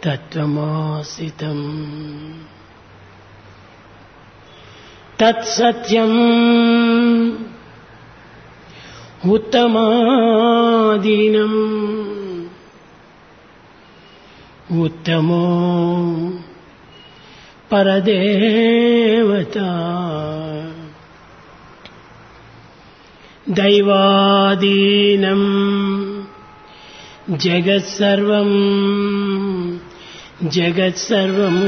తత్వమాసితం తత్సత్యం ఉత్తమాదీనం ఉత్తమో పరదేవత దైవాదీనం జగత్సర్వం జగత్సర్వము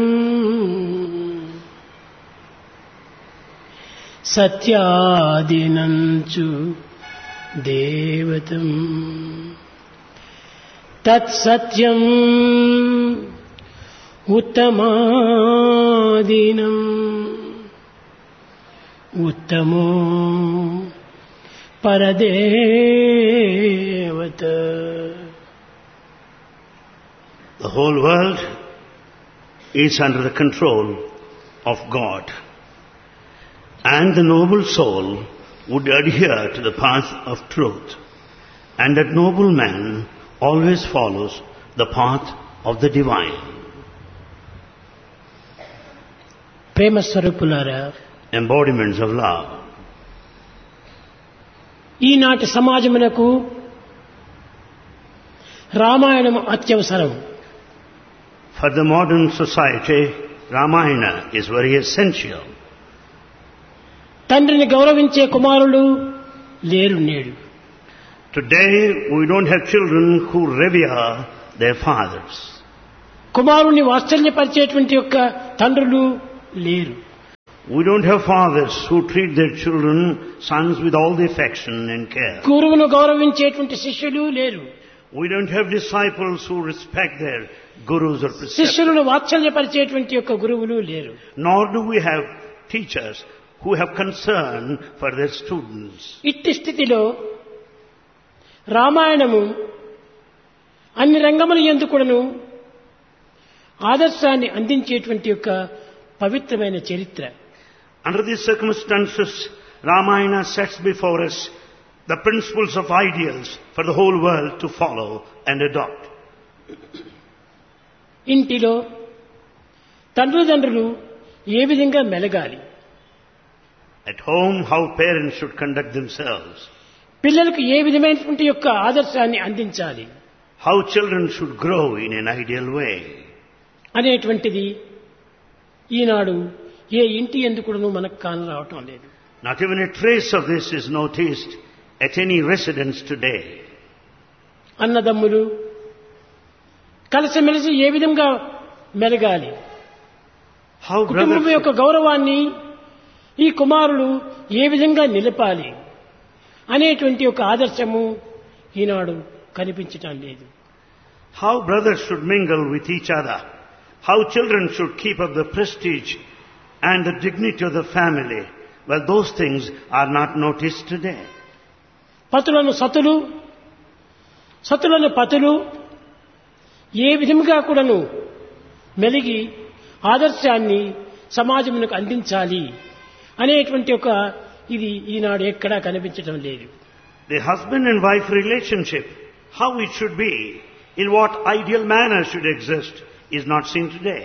సత్యాదినంచు దేవతం తత్సత్యం ఉత్తమాదీనం ఉత్తమో పరదేవత The whole world is under the control of God. And the noble soul would adhere to the path of truth. And that noble man always follows the path of the divine. ప్రేమ స్వరూపులారా Embodiments of love. ఈనాటి సమాజమునకు రామాయణం అత్యవసరం For the modern society, Ramayana is very essential. తండ్రిని గౌరవించే కుమారులు లేరు నేడు Today, we don't have children who revere their fathers. కుమారుని వాత్సల్యపరిచేటువంటి యొక్క తండ్రులు లేరు We don't have fathers who treat their children, sons, with all the affection and care. గురువును గౌరవించేటువంటి శిష్యులు లేరు We don't have disciples who respect their gurus or preceptors. శిష్యులను వాత్సల్యపరిచేటువంటి యొక్క గురువులు లేరు Nor do we have teachers who have concern for their students. ఇట్టి స్థితిలో రామాయణము అన్ని రంగముల ఎందుకును ఆదర్శాన్ని అందించేటువంటి యొక్క పవిత్రమైన చరిత్ర Under these circumstances, Ramayana sets before us the principles of ideals for the whole world to follow and adopt. ఇంటిలో తండ్రుదండ్రులు ఏ విధంగా మెలగాలి At home, how parents should conduct themselves, పిల్లలకు ఏ విధమైనటువంటి యొక్క ఆదర్శాన్ని అందించాలి how children should grow in an ideal way. అనేటువంటిది ఈనాడు ఏ ఇంటి ఎందుకును మనకు కానరావటం లేదు Not even a trace of this is noticed at any residence today. అన్నదమ్ములు కలిసిమెలిసి ఏ విధంగా మెలగాలి How కుటుంబం brothers, యొక్క గౌరవాన్ని ఈ కుమారులు ఏ విధంగా నిలపాలి అనేటువంటి ఒక ఆదర్శము ఈనాడు కనిపించటం లేదు how brothers should mingle with each other, how children should keep up the prestige and the dignity of the family. Well, those things are not noticed today. పతులను సతులు సతులను పతులు ఏ విధంగా కూడాను మెలిగి ఆదర్శాన్ని సమాజమునకు అందించాలి అనేటువంటి ఒక ఇది ఈనాడు ఎక్కడా కనిపించడం లేదు The husband and wife relationship, how it should be, in what ideal manner should exist, is not seen today.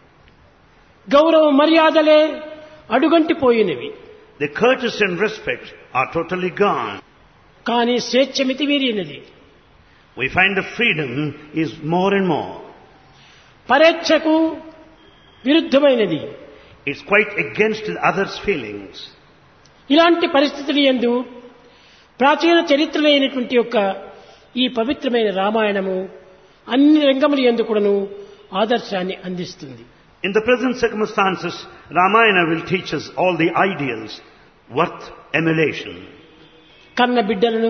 గౌరవ మర్యాదలే అడుగంటిపోయినవి The courtesy and respect are totally gone. కానీ స్వేచ్ఛ మితిమీరినది We find the freedom is more and more. పరేచ్ఛకు విరుద్ధమైనది It's quite against the other's feelings. ఇలాంటి పరిస్థితులు ఎందు ప్రాచీన చరిత్రలైనటువంటి యొక్క ఈ పవిత్రమైన రామాయణము అన్ని రంగముల ఎందు కూడాను ఆదర్శాన్ని అందిస్తుంది In the present circumstances, Ramayana will teach us all the ideals worth emulation. కన్న బిడ్డలను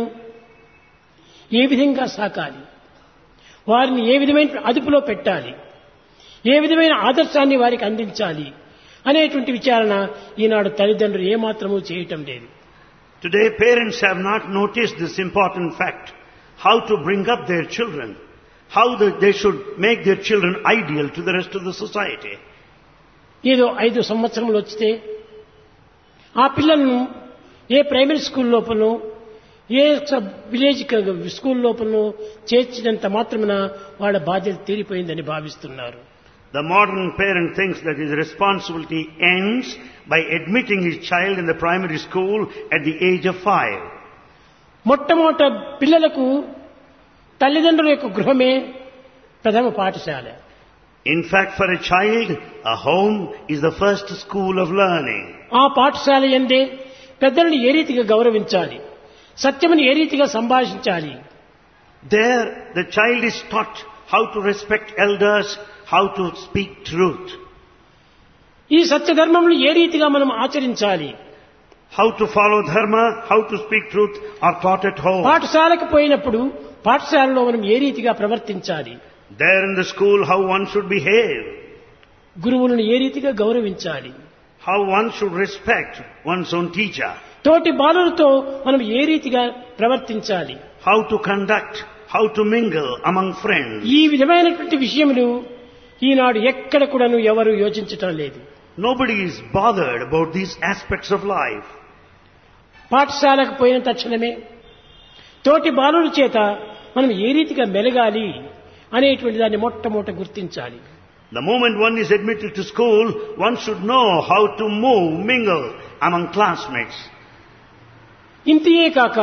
ఏ విధంగా సాకాలి వారిని ఏ విధమైన అదుపులో పెట్టాలి ఏ విధమైన ఆదర్శాన్ని వారికి అందించాలి అనేటువంటి విచారణ ఈనాడు తల్లిదండ్రులు ఏమాత్రమూ చేయటం లేదు Today, parents have not noticed this important fact how to bring up their children, how the, they should make their children ideal to the rest of the society. ఏదో ఐదు సంవత్సరములు వచ్చితే ఆ పిల్లలను ఏ ప్రైమరీ స్కూల్ లోపలనో ఏ సబ్ విలేజ్ క- స్కూల్ లోపల చేర్చినంత మాత్రమున వాళ్ళ బాధ్యత తీరిపోయిందని భావిస్తున్నారు The modern parent thinks that his responsibility ends by admitting his child in the primary school at the age of five. మొట్టమొదట పిల్లలకు తల్లిదండ్రుల యొక్క గృహమే ప్రథమ పాఠశాల In fact, for a child, a home is the first school of learning. ఆ పాఠశాల ఎందే పెద్దలను ఏ రీతిగా గౌరవించాలి సత్యముని ఏ రీతిగా సంభాషించాలి There, the child is taught how to respect elders, how to speak truth, ఈ సత్యధర్మములు ఏ రీతిగా మనం ఆచరించాలి how to follow dharma, how to speak truth are taught at home. పాఠశాలకు పోయినప్పుడు పాఠశాలలో మనం ఏ రీతిగా ప్రవర్తించాలి There in the school, how one should behave, గురువులను ఏ రీతిగా గౌరవించాలి how one should respect one's own teacher, తోటి బాలులతో మనం ఏ రీతిగా ప్రవర్తించాలి how to conduct, how to mingle among friends. ఈ విధమైనటువంటి విషయములు ఈనాడు ఎక్కడ కూడాను ఎవరు యోచించటం లేదు Nobody is bothered about these aspects of life. పాఠశాలకు పోయిన తక్షణమే తోటి బాలుల చేత మనం ఏ రీతిగా మెలగాలి అనేటువంటి దాన్ని మొట్టమొదట గుర్తించాలి The moment one is admitted to school, one should know how to move, mingle among classmates. ఇంతియే కాక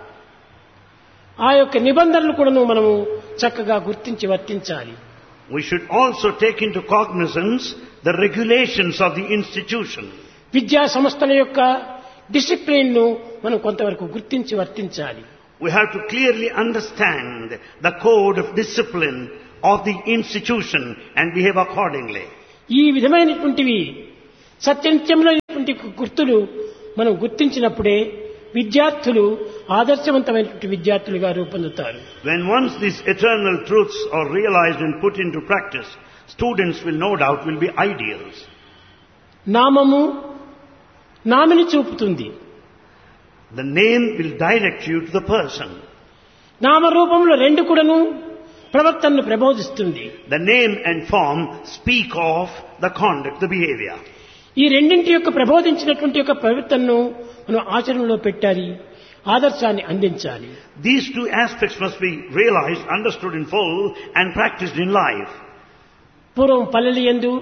ఆ యొక్క నిబంధనలు కూడాను మనము చక్కగా గుర్తించి వర్తించాలి We should also take into cognizance the regulations of the institution. విద్యా సంస్థల యొక్క డిసిప్లిన్ ను మనం కొంతవరకు గుర్తించి వర్తించాలి We have to clearly understand the code of discipline of the institution and behave accordingly. ఈ విధమైనటువంటివి సత్యనిత్యములైనటువంటి గుర్తులు మనం గుర్తించినప్పుడే విద్యార్థులు ఆదర్శవంతమైనటువంటి విద్యార్థులుగా రూపొందుతారు When once these eternal truths are realized and put into practice, students will no doubt will be ideals. నామము నామిని చూపుతుంది The name will direct you to the person. నామరూపంలో రెండు కూడాను ప్రవర్తనను ప్రబోధిస్తుంది The name and form speak of the conduct, the behavior. ఈ రెండింటి యొక్క ప్రబోధించినటువంటి యొక్క ప్రవర్తనను మనం ఆచరణలో పెట్టాలి ఆదర్శాన్ని అందించాలి These two aspects must be realized, understood in full, and practiced in life. పూర్వం పల్లెలు ఎందు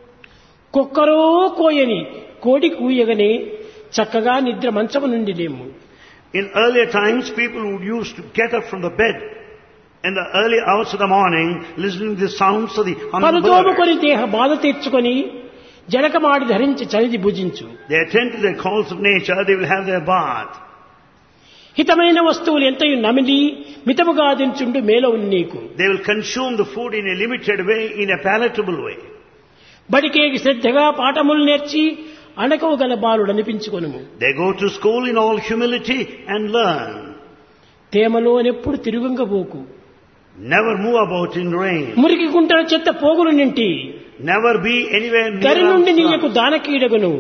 కుక్కరో కోయని కోడి కూయగనే చక్కగా నిద్ర మంచము నుండి లేము In earlier times, people would used to get up from the bed in the early hours of the morning, listening to the sounds of the humming bird. పలుతోముకొని దేహ బాధ తీర్చుకొని జలకమాడి ధరించి చలిది భుజించు They attend to the calls of nature, they will have their bath. హితమైన వస్తువులు ఎంతయు నమిలి మితముగా దించుండు మేలవు నీకు They will consume the food in a limited way, in a palatable way. బడికేకి శ్రద్ధగా పాఠములు నేర్చి అణకవు గల బాలుడు అనిపించుకొనుము They go to school in all humility and learn. తేమలో నెప్పుడు తిరుగుంగబోకు Never move about in rain. మురికి గుంటల చెత్త పోగులు నింటి Never be anywhere దరి near. నుండి slums. నీయకు దానకీడగును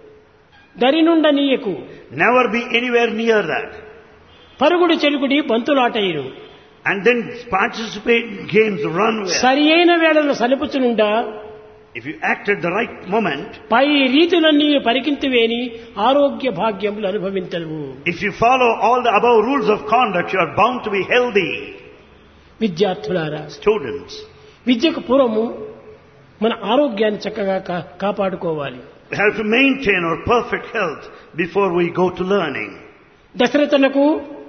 దరి నుండ నీయకు Never be anywhere near that. పరుగుడు చెలుగుడి బంతులాటయును And then participate in games, run well. సరి అయిన వేళలో సలుపుచునుండా If you act at the right moment, పై రీతులన్నీ పరికింతువేని ఆరోగ్య భాగ్యములు అనుభవించవు if you follow all the above rules of conduct, you are bound to be healthy. విద్యార్థులారా Students, విద్యకు పూర్వము మన ఆరోగ్యాన్ని చక్కగా కా- కాపాడుకోవాలి we have to maintain our perfect health before we go to learning. దశరథనకు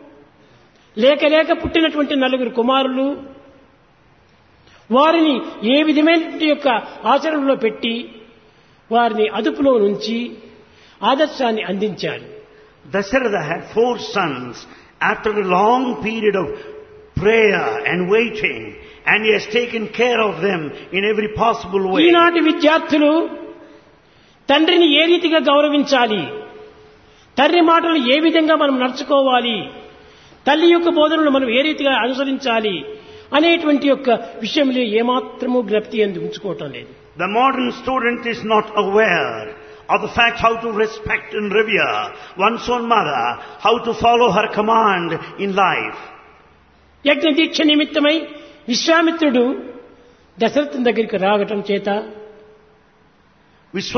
లేక లేక పుట్టినటువంటి నలుగురు కుమారులు వారిని ఏ విధమైనటువంటి యొక్క ఆచరణలో పెట్టి వారిని అదుపులో నుంచి ఆదర్శాన్ని అందించాలి Dasharatha had four sons after a long period of prayer and waiting, and he has taken care of them in every possible way. ఈనాటి విద్యార్థులు తండ్రిని ఏ రీతిగా గౌరవించాలి తండ్రి మాటలు ఏ విధంగా మనం నడుచుకోవాలి తల్లి యొక్క బోధనలు మనం ఏ రీతిగా అనుసరించాలి అనేటువంటి యొక్క విషయంలో ఏమాత్రము జ్ఞప్తి అంది ఉంచుకోవటం లేదు The modern student is not aware of the fact how to respect and revere one's own mother, how to follow her command in life. యజ్ఞ దీక్ష నిమిత్తమై విశ్వామిత్రుడు దశరథుని దగ్గరికి రావటం చేత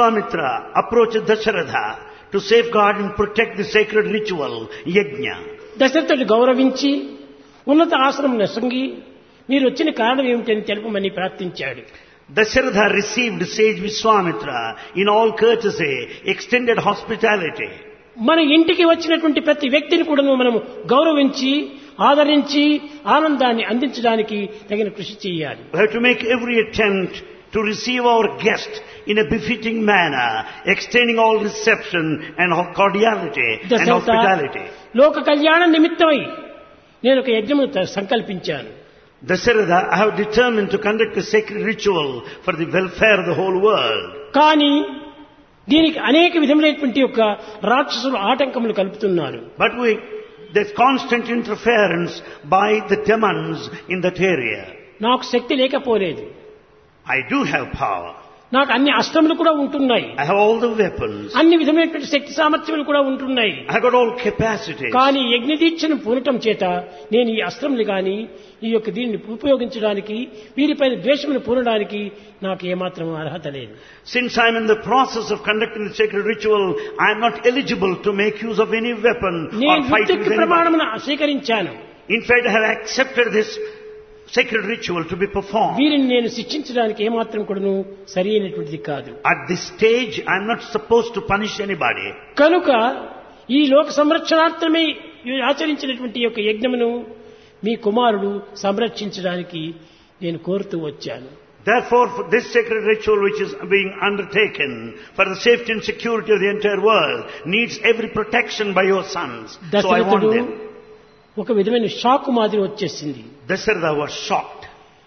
Vishwamitra approached Dasharatha to safeguard and protect the sacred ritual, yajna. దశరథుడు గౌరవించి ఉన్నత ఆశ్రమం నొసంగి మీరు వచ్చిన కారణం ఏమిటని తెలుపమని ప్రార్థించాడు Dasharatha received sage Vishwamitra in all courtesy, extended hospitality. మన ఇంటికి వచ్చినటువంటి ప్రతి వ్యక్తిని కూడా మనము గౌరవించి ఆదరించి ఆనందాన్ని అందించడానికి తగిన కృషి చేయాలి We have to make every attempt to receive our guest in a befitting manner, extending all reception and cordiality and Dasharatha hospitality. లోక కళ్యాణ నిమిత్తమై నేను ఒక యజ్ఞము సంకల్పించాను Dasharatha, I have determined to conduct a sacred ritual for the welfare of the whole world. కానీ దీనికి అనేక విధములైనటువంటి యొక్క రాక్షసులు ఆటంకములు కలుపుతున్నారు But we, there's constant interference by the demons in that area. నాకు శక్తి లేకపోలేదు I do have power. నాకు అన్ని అస్త్రములు కూడా ఉంటున్నాయి I have all the weapons. అన్ని విధమైనటువంటి శక్తి సామర్థ్యములు కూడా ఉంటున్నాయి I have got all capacities. కానీ యజ్ఞదీక్షను పూనటం చేత నేను ఈ అస్త్రములు గాని ఈ యొక్క దీన్ని ఉపయోగించడానికి వీరిపైన ద్వేషమును పూనడానికి నాకు ఏమాత్రం అర్హత లేదు Since I am in the process of conducting the sacred ritual, I am not eligible to make use of any weapon నేను or fight with యుద్ధకి anybody. ప్రమాణమును స్వీకరించాను In fact, I have accepted this sacred ritual to be performed. వీరిని నేను శిక్షించడానికి ఏమాత్రం కూడాను సరి అయినటువంటిది కాదు At this stage, I am not supposed to punish anybody. కనుక ఈ లోక సంరక్షణార్థమే ఈ ఆచరించినటువంటి యొక్క యజ్ఞమును మీ కుమారుడు సంరక్షించడానికి నేను కోరుతూ వచ్చాను Therefore, for this sacred ritual which is being undertaken for the safety and security of the entire world needs every protection by your sons. So I want దశరథుడు them. ఒక విధమైన షాకు మాదిరి వచ్చేసింది Dasharatha was shocked.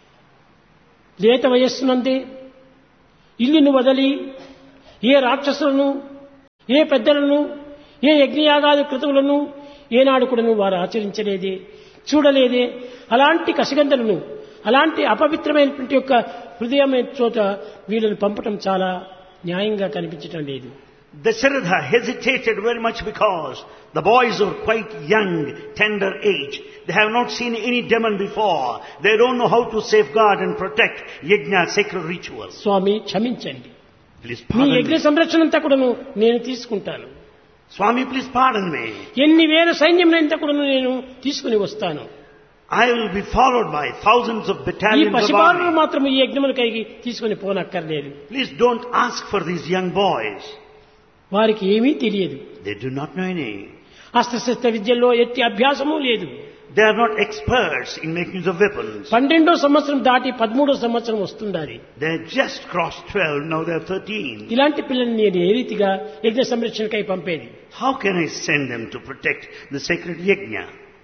లేత వయస్సునందే ఇల్లును వదలి ఏ రాక్షసులను ఏ పెద్దలను ఏ యజ్ఞయాగాది కృతువులను ఏనాడు కూడాను వారు ఆచరించలేదే చూడలేదే అలాంటి కసిగంధలను అలాంటి అపవిత్రమైనటువంటి యొక్క హృదయమైన చోట వీళ్ళని పంపటం చాలా న్యాయంగా కనిపించటం లేదు Dasharatha hesitated very much because the boys are quite young, tender age. They have not seen any demon before. They don't know how to safeguard and protect yajna, sacred rituals. స్వామి క్షమించండి Please మీ pardon యజ్ఞ me. సంరక్షణ అంతా కూడాను నేను తీసుకుంటాను Swami, please pardon me. ఎన్ని వేల సైన్యం అంతా కూడాను నేను తీసుకుని వస్తాను I will be followed by thousands of ఈ battalions of పసిబారులు army. మాత్రం ఈ యజ్ఞములకైకి తీసుకుని పోనక్కర్లేదు Please don't ask for these young boys. వారికి ఏమీ తెలియదు They do not know any. అస్త్రశస్త్ర విద్యల్లో ఎట్టి అభ్యాసము లేదు They are not experts in making use of weapons. పన్నెండో సంవత్సరం దాటి పదమూడో సంవత్సరం వస్తుండాలి They just crossed 12, now they are 13. ఇలాంటి పిల్లల్ని నేను ఏ రీతిగా యజ్ఞ సంరక్షణకై పంపేది How can I send them to protect the sacred yajna?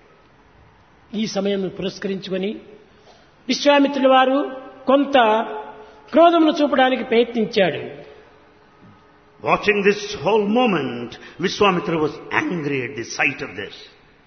ఈ సమయం పురస్కరించుకొని విశ్వామిత్రుల వారు కొంత క్రోధమును చూపడానికి ప్రయత్నించాడు Watching this whole moment, Vishwamitra was angry at the sight of this.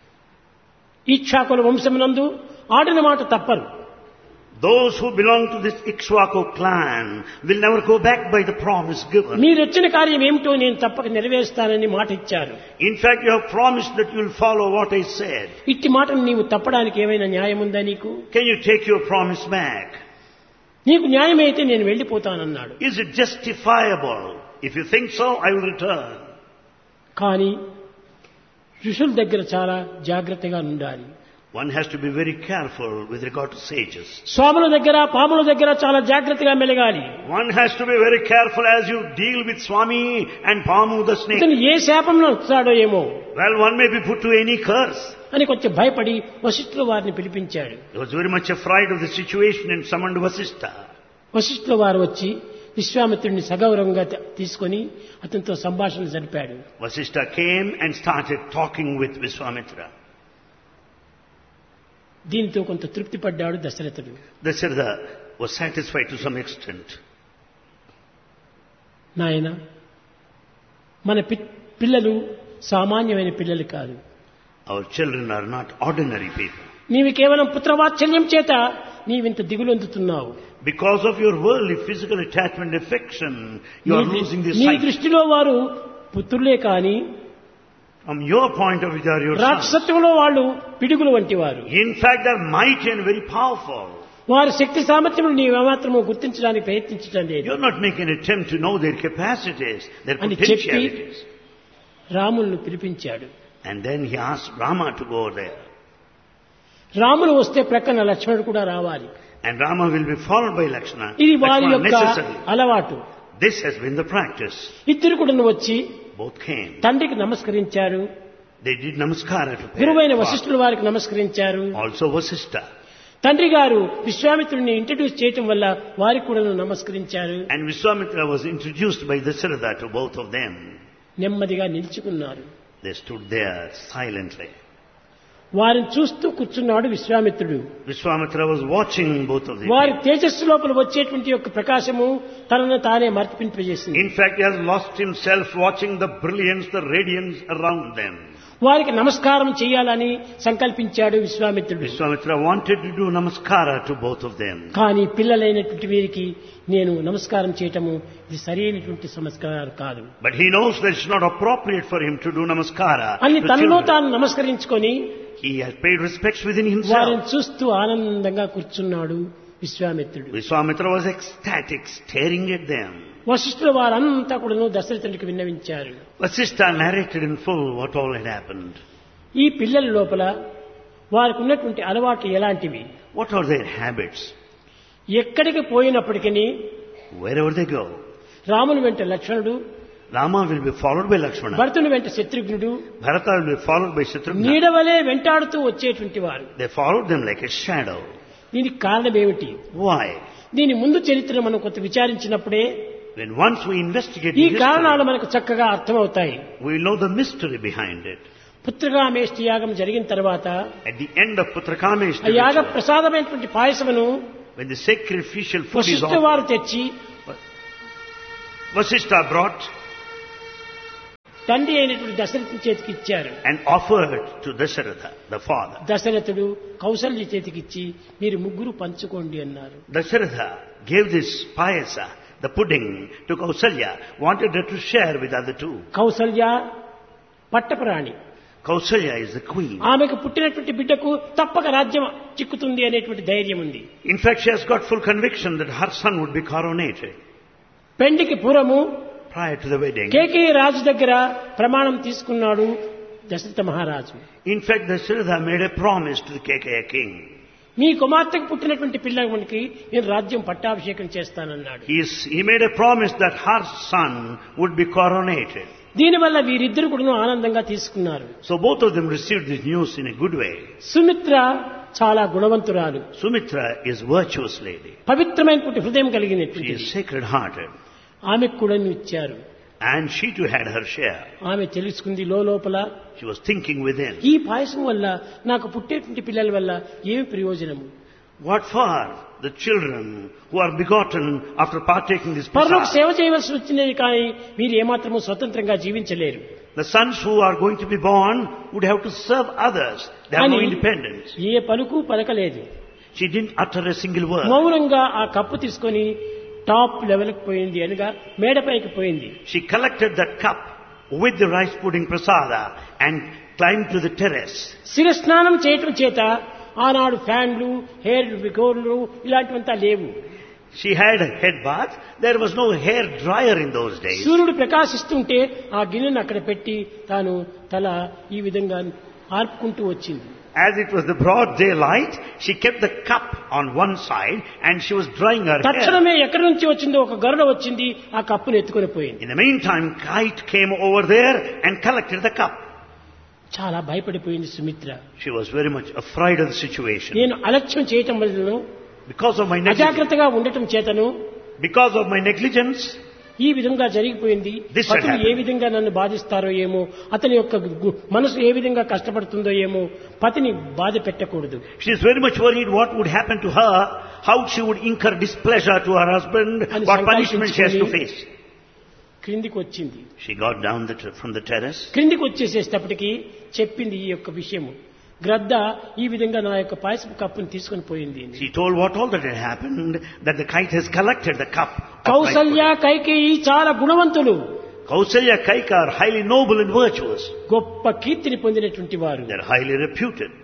ఈక్షాకుల వంశమునందు ఆడిన మాట తప్పరు Those who belong to this Ikshwaku clan will never go back by the promise given. మీరు వచ్చిన కార్యం ఏమిటో నేను తప్పక నెరవేరుస్తానని మాట ఇచ్చారు In fact, you have promised that you will follow what I said. ఇట్టి మాటను నీవు తప్పడానికి ఏమైనా న్యాయం ఉందా నీకు Can you take your promise back? నీకు న్యాయమైతే నేను వెళ్ళిపోతానన్నాడు Is it justifiable? If you think so, I will return. కానీ ఋషుల దగ్గర చాలా జాగ్రత్తగా ఉండాలి One has to be very careful with regard to sages. స్వాముల దగ్గర పాముల దగ్గర చాలా జాగ్రత్తగా మెలగాలి One has to be very careful as you deal with Swami and Pamu the snake. ఇతను ఏ శాపంలో వస్తాడో ఏమో Well, one may be put to any curse. అని కొంచెం భయపడి వశిష్ఠుల వారిని పిలిపించాడు He was very much afraid of the situation and summoned Vasistha. వశిష్ఠుల వారు వచ్చి విశ్వామిత్రుడిని సగౌరవంగా త- తీసుకొని అతనితో సంభాషణ జరిపాడు Vasistha came and started talking with Vishwamitra. దీనితో కొంత తృప్తి పడ్డాడు దశరథుడు Dasharatha was satisfied to some extent. నాయన మన పి- పిల్లలు సామాన్యమైన పిల్లలు కాదు Our children are not ordinary people. నీవు కేవలం పుత్రవాత్సల్యం చేత నీవింత దిగులొందుతున్నావు Because of your worldly physical attachment affection, you are నీ- losing this నీ sight. దృష్టిలో వారు పుత్రులే కాని From your point of view, they are your sons. రాక్షసత్వంలో వాళ్ళు పిడుగులు వంటి వారు In fact, they are mighty and very powerful. వారి శక్తి సామర్థ్యములు నీవేమాత్రము గుర్తించడానికి ప్రయత్నించడం లేదు You're not making an attempt to know their capacities, their అని చెప్పి potentialities. రాములను పిలిపించాడు And then he asked Rama to go there. Ramulu వస్తే ప్రక్కన లక్ష్మణుడు కూడా రావాలి And Rama will be followed by Lakshmana. ఇది వారి Lakshmana యొక్క necessary. అలవాటు This has been the practice. ఇద్దరు కూడా వచ్చి Both came. తండ్రికి నమస్కరించారు They did namaskara to గురువైన parents. వశిష్ఠుల వారికి నమస్కరించారు Also Vasistha. తండ్రి గారు విశ్వామిత్రుడిని ఇంట్రడ్యూస్ చేయటం వల్ల వారికి కూడా నమస్కరించారు And Vishwamitra was introduced by Dasharatha to both of them. నెమ్మదిగా నిలుచుకున్నారు They stood there silently. వారిని చూస్తూ కూర్చున్నాడు విశ్వామిత్రుడు Vishwamitra was watching both of them. వారి తేజస్సు లోపల వచ్చేటువంటి యొక్క ప్రకాశము తనను తానే మర్తిపింపజేసింది In fact, he has lost himself watching the brilliance, the radiance around them. వారికి నమస్కారం చేయాలని సంకల్పించాడు విశ్వామిత్రుడు Vishwamitra wanted to do namaskara to both of them. కానీ పిల్లలైనటువంటి వీరికి నేను నమస్కారం చేయటము ఇది సరైనటువంటి సంస్కారం కాదు But he knows that it's not appropriate for him to do namaskara. అని to తనలో children. తాను నమస్కరించుకొని He has paid respects within వారిని himself. చూస్తూ ఆనందంగా కూర్చున్నాడు విశ్వామిత్రుడు Vishwamitra was ecstatic, staring at them. వశిష్ఠుల వారంతా కూడాను దశరథునికి విన్నవించారు Vasistha narrated in full what all had happened. ఈ పిల్లల లోపల వారికి ఉన్నటువంటి అలవాట్లు ఎలాంటివి What are their habits? ఎక్కడికి పోయినప్పటికీ Wherever they go, రాముని వెంట లక్ష్మణుడు Rama will be followed by Lakshmana. భరతుని వెంట శత్రుఘ్నుడు Bharata will be followed by Shatrugna. నీడవలే వెంటాడుతూ వచ్చేటువంటి వారు They followed them like a shadow. దీనికి కారణం ఏమిటి Why? దీని ముందు చరిత్ర మనం కొంత విచారించినప్పుడే When once we investigate ఈ the కారణాలు history, మనకు చక్కగా అర్థమవుతాయి we will know the mystery behind it. పుత్రగామేష్టి యాగం జరిగిన తర్వాత At the end of Putrakamesh, ఆ యాగ ప్రసాదమైనటువంటి పాయసమును when the sacrificial food is Vashishtha offered, వారు తెచ్చి Vasistha brought తండ్రి అయినటువంటి దశరథుని చేతికి ఇచ్చారు and offered to Dasharatha, the father. దశరథుడు కౌసల్య చేతికి ఇచ్చి మీరు ముగ్గురు పంచుకోండి అన్నారు Dasharatha gave this payasa, the pudding, to Kausalya, wanted her to share with other two. Kaushalya పట్టపురాణి Kausalya is the queen. ఆమెకు పుట్టినటువంటి బిడ్డకు తప్పక రాజ్యం చిక్కుతుంది అనేటువంటి ధైర్యం ఉంది In fact, she has got full conviction that her son would be coronated పెండికి పూర్వము prior to the wedding. కేకే రాజు దగ్గర ప్రమాణం తీసుకున్నాడు దశరథ మహారాజు In fact, Dasharatha made a promise to the Kekaya king. మీ కుమార్తెకు పుట్టినటువంటి పిల్లలకి నేను రాజ్యం పట్టాభిషేకం చేస్తానన్నాడు He, is, he made a promise that her son would be coronated. దీనివల్ల వీరిద్దరు కూడా ఆనందంగా తీసుకున్నారు So both of them received this news in a good way. Sumitra చాలా గుణవంతురాలు Sumitra is virtuous lady. పవిత్రమైనటువంటి హృదయం She కలిగినటువంటి is sacred hearted. ఆమెకు కూడా ఇచ్చారు And she too had her share. ఆమె తెలుసుకుంది లోపల She was thinking within. ఈ పాయసం వల్ల నాకు పుట్టేటువంటి పిల్లల వల్ల ఏమి ప్రయోజనము What for the children who are begotten after partaking this పరులకు prasad? సేవ చేయవలసి వచ్చినది కానీ మీరు ఏమాత్రము స్వతంత్రంగా జీవించలేరు The sons who are going to be born would have to serve others. They have no అని independence. ఏ పలుకు పలకలేదు She didn't utter a single word. మౌనంగా ఆ కప్పు తీసుకొని టాప్ లెవెల్కి పోయింది అనగా మేడపైకి పోయింది She collected that cup with the rice pudding prasada and climbed to the terrace. శిరస్నానం చేయటం చేత ఆనాడు ఫ్యాన్లు హెయిర్ గోర్లు ఇలాంటివంతా లేవు She had a head bath. There was no hair dryer in those days. సూర్యుడు ప్రకాశిస్తుంటే ఆ గిన్నెను అక్కడ పెట్టి తాను తల ఈ విధంగా ఆర్పుకుంటూ వచ్చింది As it was the broad daylight, she kept the cup on one side and she was drying her hair. తక్షణమే ఎక్కడి నుంచి వచ్చిందో ఒక గరుడ వచ్చింది ఆ కప్పును ఎత్తుకొని పోయింది In the meantime, kite came over there and collected the cup. చాలా భయపడిపోయింది Sumitra She was very much afraid of the situation. నేను అలక్ష్యం చేయటం వలన Because of my negligence, అజాగ్రత్తగా ఉండటం చేతను because of my negligence, ఈ విధంగా జరిగిపోయింది This had పతులు ఏ happened. విధంగా నన్ను బాధిస్తారో ఏమో అతని యొక్క గు- మనసు ఏ విధంగా కష్టపడుతుందో ఏమో పతిని బాధ పెట్టకూడదు she is very much worried what would happen to her, how she would incur displeasure to her husband, And what punishment she has to సంకల్పించుకొని- face. క్రిందికి వచ్చింది She got down the ter- from the terrace. క్రిందికి వచ్చేసేటప్పటికి చెప్పింది ఈ యొక్క విషయము గ్రద్ద ఈ విధంగా నా యొక్క పాయసపు కప్పుని తీసుకొని పోయింది అని. She told what all that had happened, that the kite has collected the cup. of rice Kaushalya Kaikeyi చాలా గుణవంతులు pudding. Kausalya, Kaika are highly noble and virtuous. గొప్ప కీర్తిని పొందినటువంటి వారు They are highly reputed.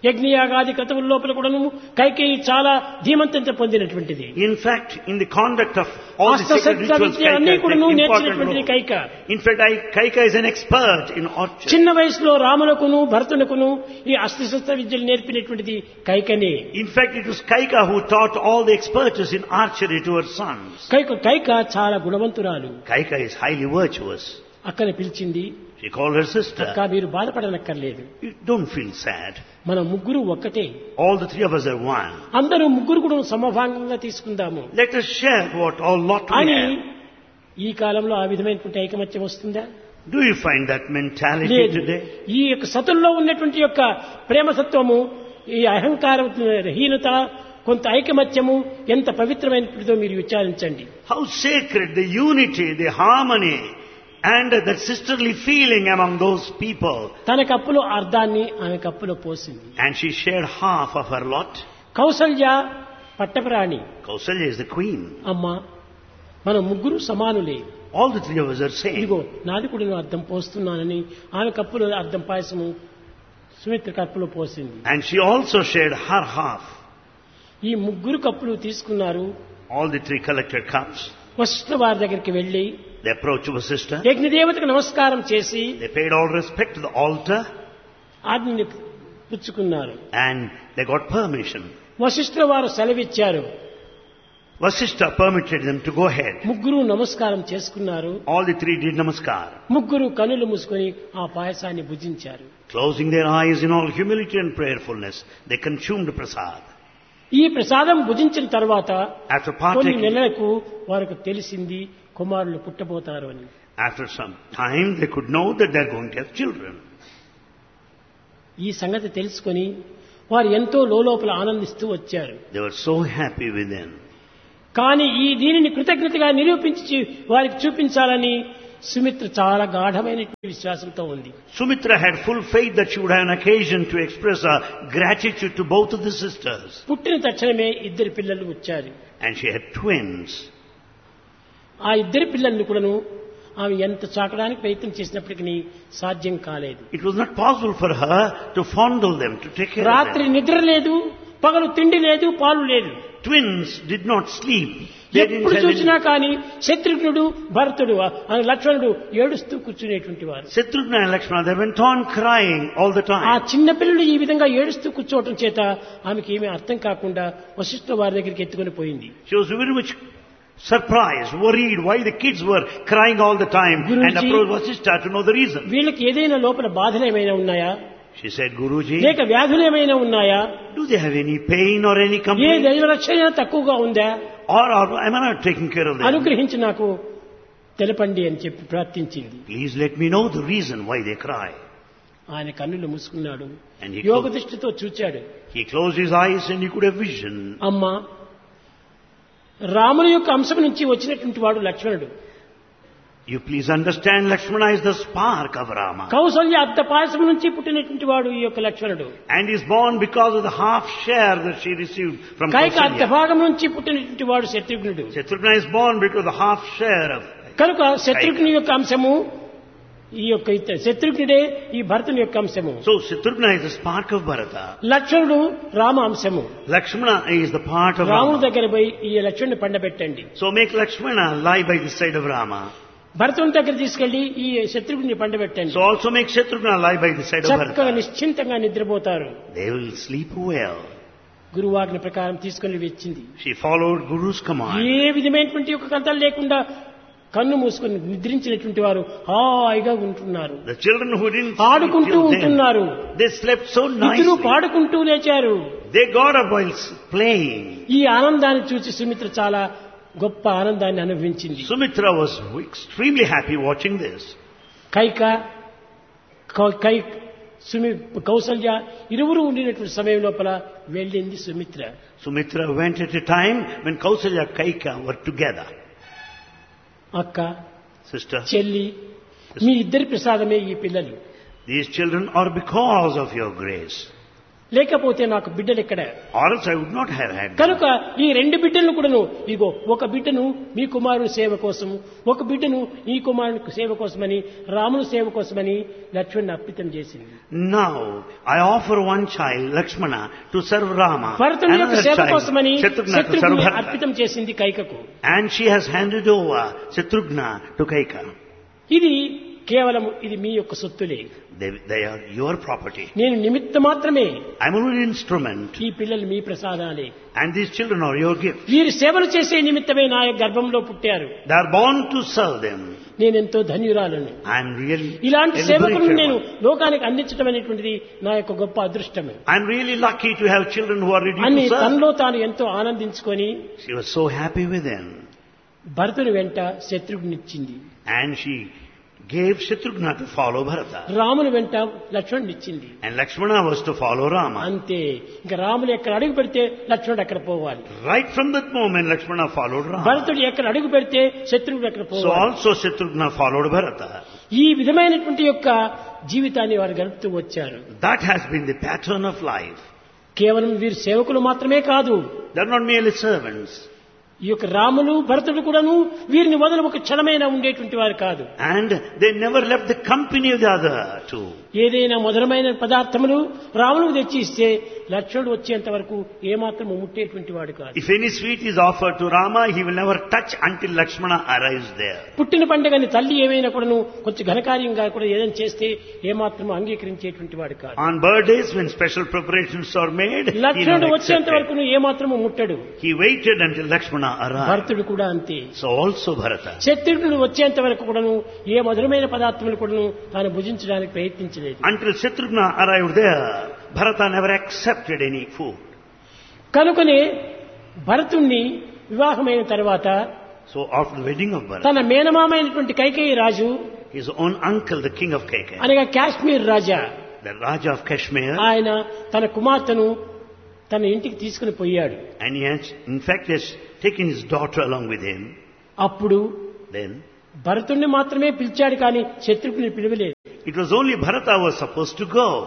యజ్ఞయాగాది క్రతువుల లోపల కూడాను కైకేయి చాలా ధీమంతంత పొందినటువంటిది In fact, in the conduct of all the sacred అస్త్రశస్త్ర rituals, విద్య అన్ని Kaika కూడాను takes important నేర్చినటువంటిది role. Kaika In fact, I, Kaika is an expert in orchard. చిన్న వయసులో రామునకును భరతునకును ఈ అస్త్రశస్త్ర విద్యలు నేర్పినటువంటిది కైకనే In fact, it was Kaika who taught all the expertise in archery to her sons. Kaika Kaika చాలా గుణవంతురాలు Kaika is highly virtuous. అక్కని పిలిచింది She called her sister. అక్క మీరు బాధపడనక్కర్లేదు You don't feel sad. మన ముగ్గురు ఒక్కటే All the three of us are one. అందరూ ముగ్గురు కూడా సమభాగంగా తీసుకుందాము Let us share what all lot we అని have. ఈ కాలంలో ఆ విధమైనటువంటి ఐకమత్యం వస్తుందా Do you find that mentality లేదు today? ఈ యొక్క సతుల్లో ఉన్నటువంటి యొక్క ప్రేమసత్వము ఈ అహంకార హీనత కొంత ఐకమత్యము ఎంత పవిత్రమైనటువంటిదో మీరు విచారించండి How sacred the unity, the harmony, and that sisterly feeling among those people. తన కప్పులో అర్ధాన్ని ఆమె కప్పులో పోసింది And she shared half of her lot. Kaushalya పట్టప్రాణి Kausalya is the queen. అమ్మ మన ముగ్గురు సమానులే All the three of us are same. ఇదిగో నాది కూడా నేను అర్థం పోస్తున్నానని ఆమె కప్పులో అర్థం పాయసము సుమిత్ర కప్పులో పోసింది And she also shared her half. ఈ ముగ్గురు కప్పులు తీసుకున్నారు All the three collected cups. Vashishtha వారి దగ్గరికి వెళ్లి They approached Vasishtha. యజ్ఞదేవతకు నమస్కారం చేసి They paid all respect to the altar ఆజ్ఞని పుచ్చుకున్నారు and they got permission. Vashishtha వారు సెలవిచ్చారు Vasishtha permitted them to go ahead. ముగ్గురు నమస్కారం చేసుకున్నారు All the three did namaskar. ముగ్గురు కనులు మూసుకొని ఆ పాయసాన్ని భుజించారు Closing their eyes in all humility and prayerfulness, they consumed prasad. ఈ ప్రసాదం భుజించిన తర్వాత After కొన్ని partaking, నెలలకు వారికి తెలిసింది కుమారులు పుట్టబోతారు అని after some time, they could know that they're going to have children. ఈ సంగతి తెలుసుకొని వారు ఎంతో లోపల ఆనందిస్తూ వచ్చారు They were so happy within. కానీ ఈ దీనిని కృతజ్ఞతగా నిరూపించి వారికి చూపించాలని సుమిత్ర చాలా గాఢమైన విశ్వాసంతో ఉంది Sumitra had full faith that she would have an occasion to express her gratitude to both of the sisters. పుట్టిన తక్షణమే ఇద్దరు పిల్లలు వచ్చారు And she had twins. ఆ ఇద్దరి పిల్లల్ని కూడాను ఆమె ఎంత చాకడానికి ప్రయత్నం చేసినప్పటికీ సాధ్యం కాలేదు It was not possible for her to fondle them, to take care of రాత్రి them. నిద్ర లేదు పగలు తిండి లేదు పాలు లేదు Twins did not sleep. They didn't ఎప్పుడు have చూసినా any... కానీ శత్రుఘ్నుడు భరతుడు ఆ లక్ష్మణుడు ఏడుస్తూ కూర్చునేటువంటి వారు Shatrughna and Lakshmana, they went on crying all the ఆ time. చిన్న పిల్లలు ఈ విధంగా ఏడుస్తూ కూర్చోవటం చేత ఆమెకి ఏమీ అర్థం కాకుండా వశిష్ఠ వారి దగ్గరికి ఎత్తుకొని పోయింది She was very much surprised, worried why the kids were crying all the time and Guruji- approached Vasishtha to know the reason. వీళ్ళకి ఏదైనా లోపల బాధలు ఏమైనా ఉన్నాయా She said, Guruji, లేక వ్యాధులు ఏమైనా ఉన్నాయా do they have any pain or any A complaint? దైవ రక్షణ తక్కువగా ఉందా Or, or am I not taking care of them? అనుగ్రహించి నాకు తెలపండి అని చెప్పి ప్రార్థించింది Please let me know the reason why they cry. ఆయన కన్నులు మూసుకున్నాడు And he యోగ closed, దృష్టితో చూచాడు he closed his eyes and he could have vision. అమ్మా రాముని యొక్క అంశం నుంచి వచ్చినటువంటి వాడు లక్ష్మణుడు You please understand Lakshmana is the spark of Rama. Kaushalya అర్ధ పాయసం నుంచి పుట్టినటువంటి వాడు ఈ యొక్క లక్ష్మణుడు And is born because of the half share that she received from Kaika అర్ధ Kausalya. భాగం నుంచి పుట్టినటువంటి వాడు శత్రుఘ్నుడు Shatrughna is born because of the half share of కనుక శత్రుఘ్ని యొక్క అంశము ఈ యొక్క ఇత- శత్రుఘ్నుడే ఈ భరతుని యొక్క అంశము So Shatrughna is the spark of Bharata. లక్ష్మణుడు రామ అంశము Lakshmana is the part of రాముని Rama. దగ్గర పోయి ఈ లక్ష్మణుని పండబెట్టండి So make Lakshmana lie by the side of Rama. భరతుని దగ్గర తీసుకెళ్లి ఈ శత్రుఘ్ని పండబెట్టండి So also make Shatrughna lie by the side of చక్కగా Bharata. నిశ్చింతంగా నిద్రపోతారు They will sleep well. గురువాజ్ఞ ప్రకారం తీసుకొని వచ్చింది She followed Guru's command. ఏ విధమైనటువంటి ఒక కథలు లేకుండా కన్ను మూసుకొని నిద్రించినటువంటి వారు హాయిగా ఉంటున్నారు The children who didn't sleep ఆడుకుంటూ till then, ఉంటున్నారు they slept so ఇద్దరు nicely. పాడుకుంటూ లేచారు They got up while s- playing. ఈ ఆనందాన్ని చూసి సుమిత్ర చాలా గొప్ప ఆనందాన్ని అనుభవించింది Sumitra was extremely happy watching this. Kaika కౌ- కై సుమి కౌసల్య ఇరువురు ఉండినటువంటి సమయం లోపల వెళ్ళింది Sumitra Sumitra went at a time when Kausalya Kaika were together. అక్క Sister, చెల్లి మీ ఇద్దరి ప్రసాదమే ఈ పిల్లలు these children are because of your grace. లేకపోతే నాకు బిడ్డలు ఎక్కడ or else I would not have had them. కనుక ఈ రెండు బిడ్డలను కూడాను ఇగో ఒక బిడ్డను మీ కుమారుని సేవ కోసం ఒక బిడ్డను ఈ కుమారుని సేవ కోసమని రాముని సేవ కోసమని లక్ష్మణ్ని అర్పితం చేసింది Now, I offer one child, Lakshmana, to serve Rama. భరతుని యొక్క Another సేవ child, కోసమని Shatrugna, to serve శత్రుఘ్ని Bharata. అర్పితం చేసింది కైకకు And she has handed over Shatrugna to Kaika. ఇది కేవలం ఇది మీ యొక్క సొత్తులే They, they are your property. నేను నిమిత్త మాత్రమే I'm only an instrument. ఈ పిల్లలు మీ ప్రసాదాలే And these children are your gift. వీరు సేవలు చేసే నిమిత్తమే నా యొక్క గర్భంలో పుట్టారు They are born to serve them. నేనెంతో ధన్యురాలను I'm really ఇలాంటి a సేవకులను liberated నేను one. లోకానికి అందించడం అనేటువంటిది నా యొక్క గొప్ప అదృష్టమే I'm really lucky to have children who are ready అని to serve. తనలో తాను ఎంతో ఆనందించుకొని She was so happy with them. భరతుని వెంట శత్రుఘ్నిచ్చింది And she gave Shatrugna to follow Bharata. రాముని వెంట లక్ష్మణునిచ్చింది And Lakshmana was to follow Rama. అంతే ఇంకా రాములు ఎక్కడ అడుగు పెడితే లక్ష్మణుడు అక్కడ పోవాలి Right from that moment, Lakshmana followed Rama. భరతుడు ఎక్కడ అడుగు పెడితే శత్రువుడు అక్కడ So పోవాలి also Shatrugna followed Bharata. ఈ విధమైనటువంటి యొక్క జీవితాన్ని వారు గడుపుతూ వచ్చారు That has been the pattern of life. కేవలం వీరు సేవకులు మాత్రమే కాదు They're not merely servants. ఈ యొక్క రాములు భరతుడు కూడాను వీరిని వదలు ఒక క్షణమైనా ఉండేటువంటి వారు కాదు And they never left the company of the other two. ఏదైనా మధురమైన పదార్థములు రాములకు తెచ్చి ఇస్తే లక్ష్మణుడు వచ్చేంత వరకు ఏమాత్రం ముట్టేటువంటి వాడు కాదు If any sweet is offered to Rama, he will never touch until Lakshmana arrives there. పుట్టిన పండుగని తల్లి ఏమైనా కూడాను కొంచెం ఘనకార్యంగా కూడా ఏదైనా చేస్తే ఏమాత్రం అంగీకరించేటువంటి వాడు కాదు On birthdays, when special preparations are made, he లక్ష్మణుడు never వచ్చేంత accepted. వరకు ఏమాత్రము ముట్టడు He waited until Lakshmana arrived. భరతుడు కూడా అంతే So also Bharata. శత్రుఘ్నుడు వచ్చేంత వరకు కూడాను ఏ మధురమైన పదార్థములు కూడాను తాను భుజించడానికి ప్రయత్నించలేదు Until Shatrugna arrived there, Bharata never accepted any food. కనుకనే భరతుణ్ణి వివాహమైన తర్వాత So after the wedding of Bharata, తన మేనమామైనటువంటి కైకేయి రాజు his own uncle, the king of Kaikeya, అనగా కాశ్మీర్ రాజా the Raja of Kashmir, ఆయన తన కుమార్తెను తన ఇంటికి తీసుకుని పోయాడు and he has, in fact, has taken his daughter along with him. అప్పుడు Then భరతుణ్ణి మాత్రమే పిలిచాడు కానీ శత్రుఘ్ని పిలవలేదు it was only Bharata was supposed to go.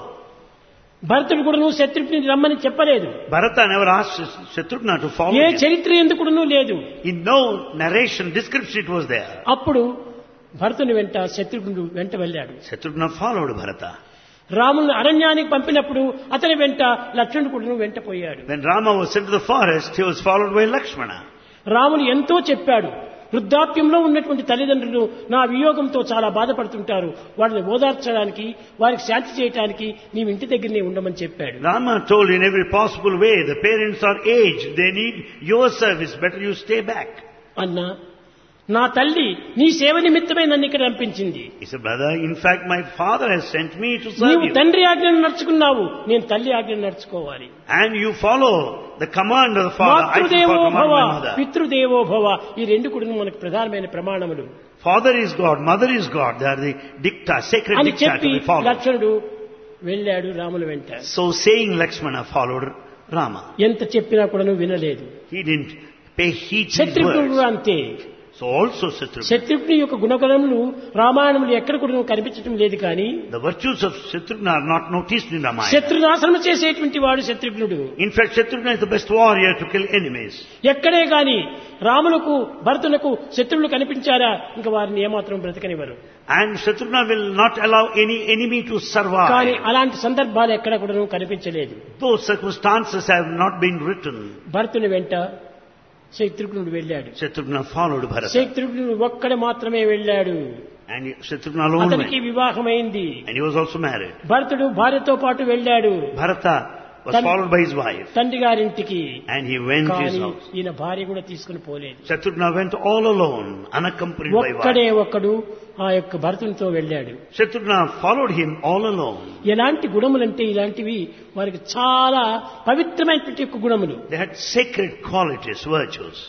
భరతుడు కూడా నువ్వు శత్రుఘ్ని రమ్మని చెప్పలేదు Bharata never asked Shatrugna to follow A him. చరిత్ర ఎందుకు లేదు In no narration, description it was there. అప్పుడు భరతుని వెంట శత్రుఘ్నుడు వెంట వెళ్ళాడు Shatrugna followed Bharata. రాముని అరణ్యానికి పంపినప్పుడు అతని వెంట లక్ష్మణుడు కూడా వెంట పోయాడు When Rama was sent to the forest, he was followed by Lakshmana. రాముడు ఎంతో చెప్పాడు వృద్ధాప్యంలో ఉన్నటువంటి తల్లిదండ్రులు నా వియోగంతో చాలా బాధపడుతుంటారు వాళ్ళని ఓదార్చడానికి వారికి శాంతి చేయడానికి నీవు ఇంటి దగ్గరనే ఉండమని చెప్పాడు Rama told in every possible way, the parents are aged, they need your service, better you stay back. అన్నా నా తల్లి నీ సేవ నిమిత్తమే నన్ను ఇక్కడ పంపించింది He said, brother, in fact my father has sent me to serve నీవు you. తండ్రి ఆజ్ఞను నడుచుకున్నావు నేను తల్లి ఆజ్ఞను నడుచుకోవాలి And you follow the command of the father, I should Matrudevo follow command భవ of my mother. పితృదేవో భవ ఈ రెండు కూడా మనకు ప్రధానమైన ప్రమాణములు Father is God, mother is God, they are the dicta, sacred అని dicta చెప్పి to be followed. లక్ష్మణుడు వెళ్ళాడు రాముల వెంట So saying Lakshmana followed Rama. ఎంత చెప్పినా కూడా వినలేదు He didn't pay heed to his శత్రుఘ్నుడు words. కూడా అంతే So also Shatrugna. శత్రుఘ్ని యొక్క గుణగణములు రామాయణములు ఎక్కడ కూడా కనిపించడం లేదు కానీ The virtues of Shatrugna are not noticed in Ramayana. శత్రునాశనం చేసేటువంటి వాడు శత్రుఘ్నుడు In fact, Shatrugna is the best warrior to kill enemies. ఎక్కడే గాని రాములకు భరతులకు శత్రువులు కనిపించారా ఇంకా వారిని ఏమాత్రం బ్రతకనివ్వరు And Shatrugna will not allow any enemy to కానీ survive. అలాంటి సందర్భాలు ఎక్కడ కూడా కనిపించలేదు Those circumstances have not been written. భరతుని వెంట శత్రుఘ్నుడు వెళ్ళాడు Shatrugna followed Bharata. శత్రుఘ్నుడు ఒక్కడే మాత్రమే వెళ్ళాడు And Shatrugna alone అతనికి went. వివాహమైంది And he was also married. భరతుడు భార్యతో పాటు వెళ్ళాడు Bharata was Tan- followed by his wife. తండ్రి గారింటికి And he went to his కానీ house. ఈయన భార్య కూడా తీసుకుని పోలేదు Shatrugna went all alone, unaccompanied by ఒక్కడే wife. ఒక్కడు ఆ యొక్క భరతునితో వెళ్ళాడు Shatrugna followed him all alone. ఎలాంటి గుణములంటే ఇలాంటివి వారికి చాలా పవిత్రమైనటువంటి యొక్క గుణములు They had sacred qualities, virtues.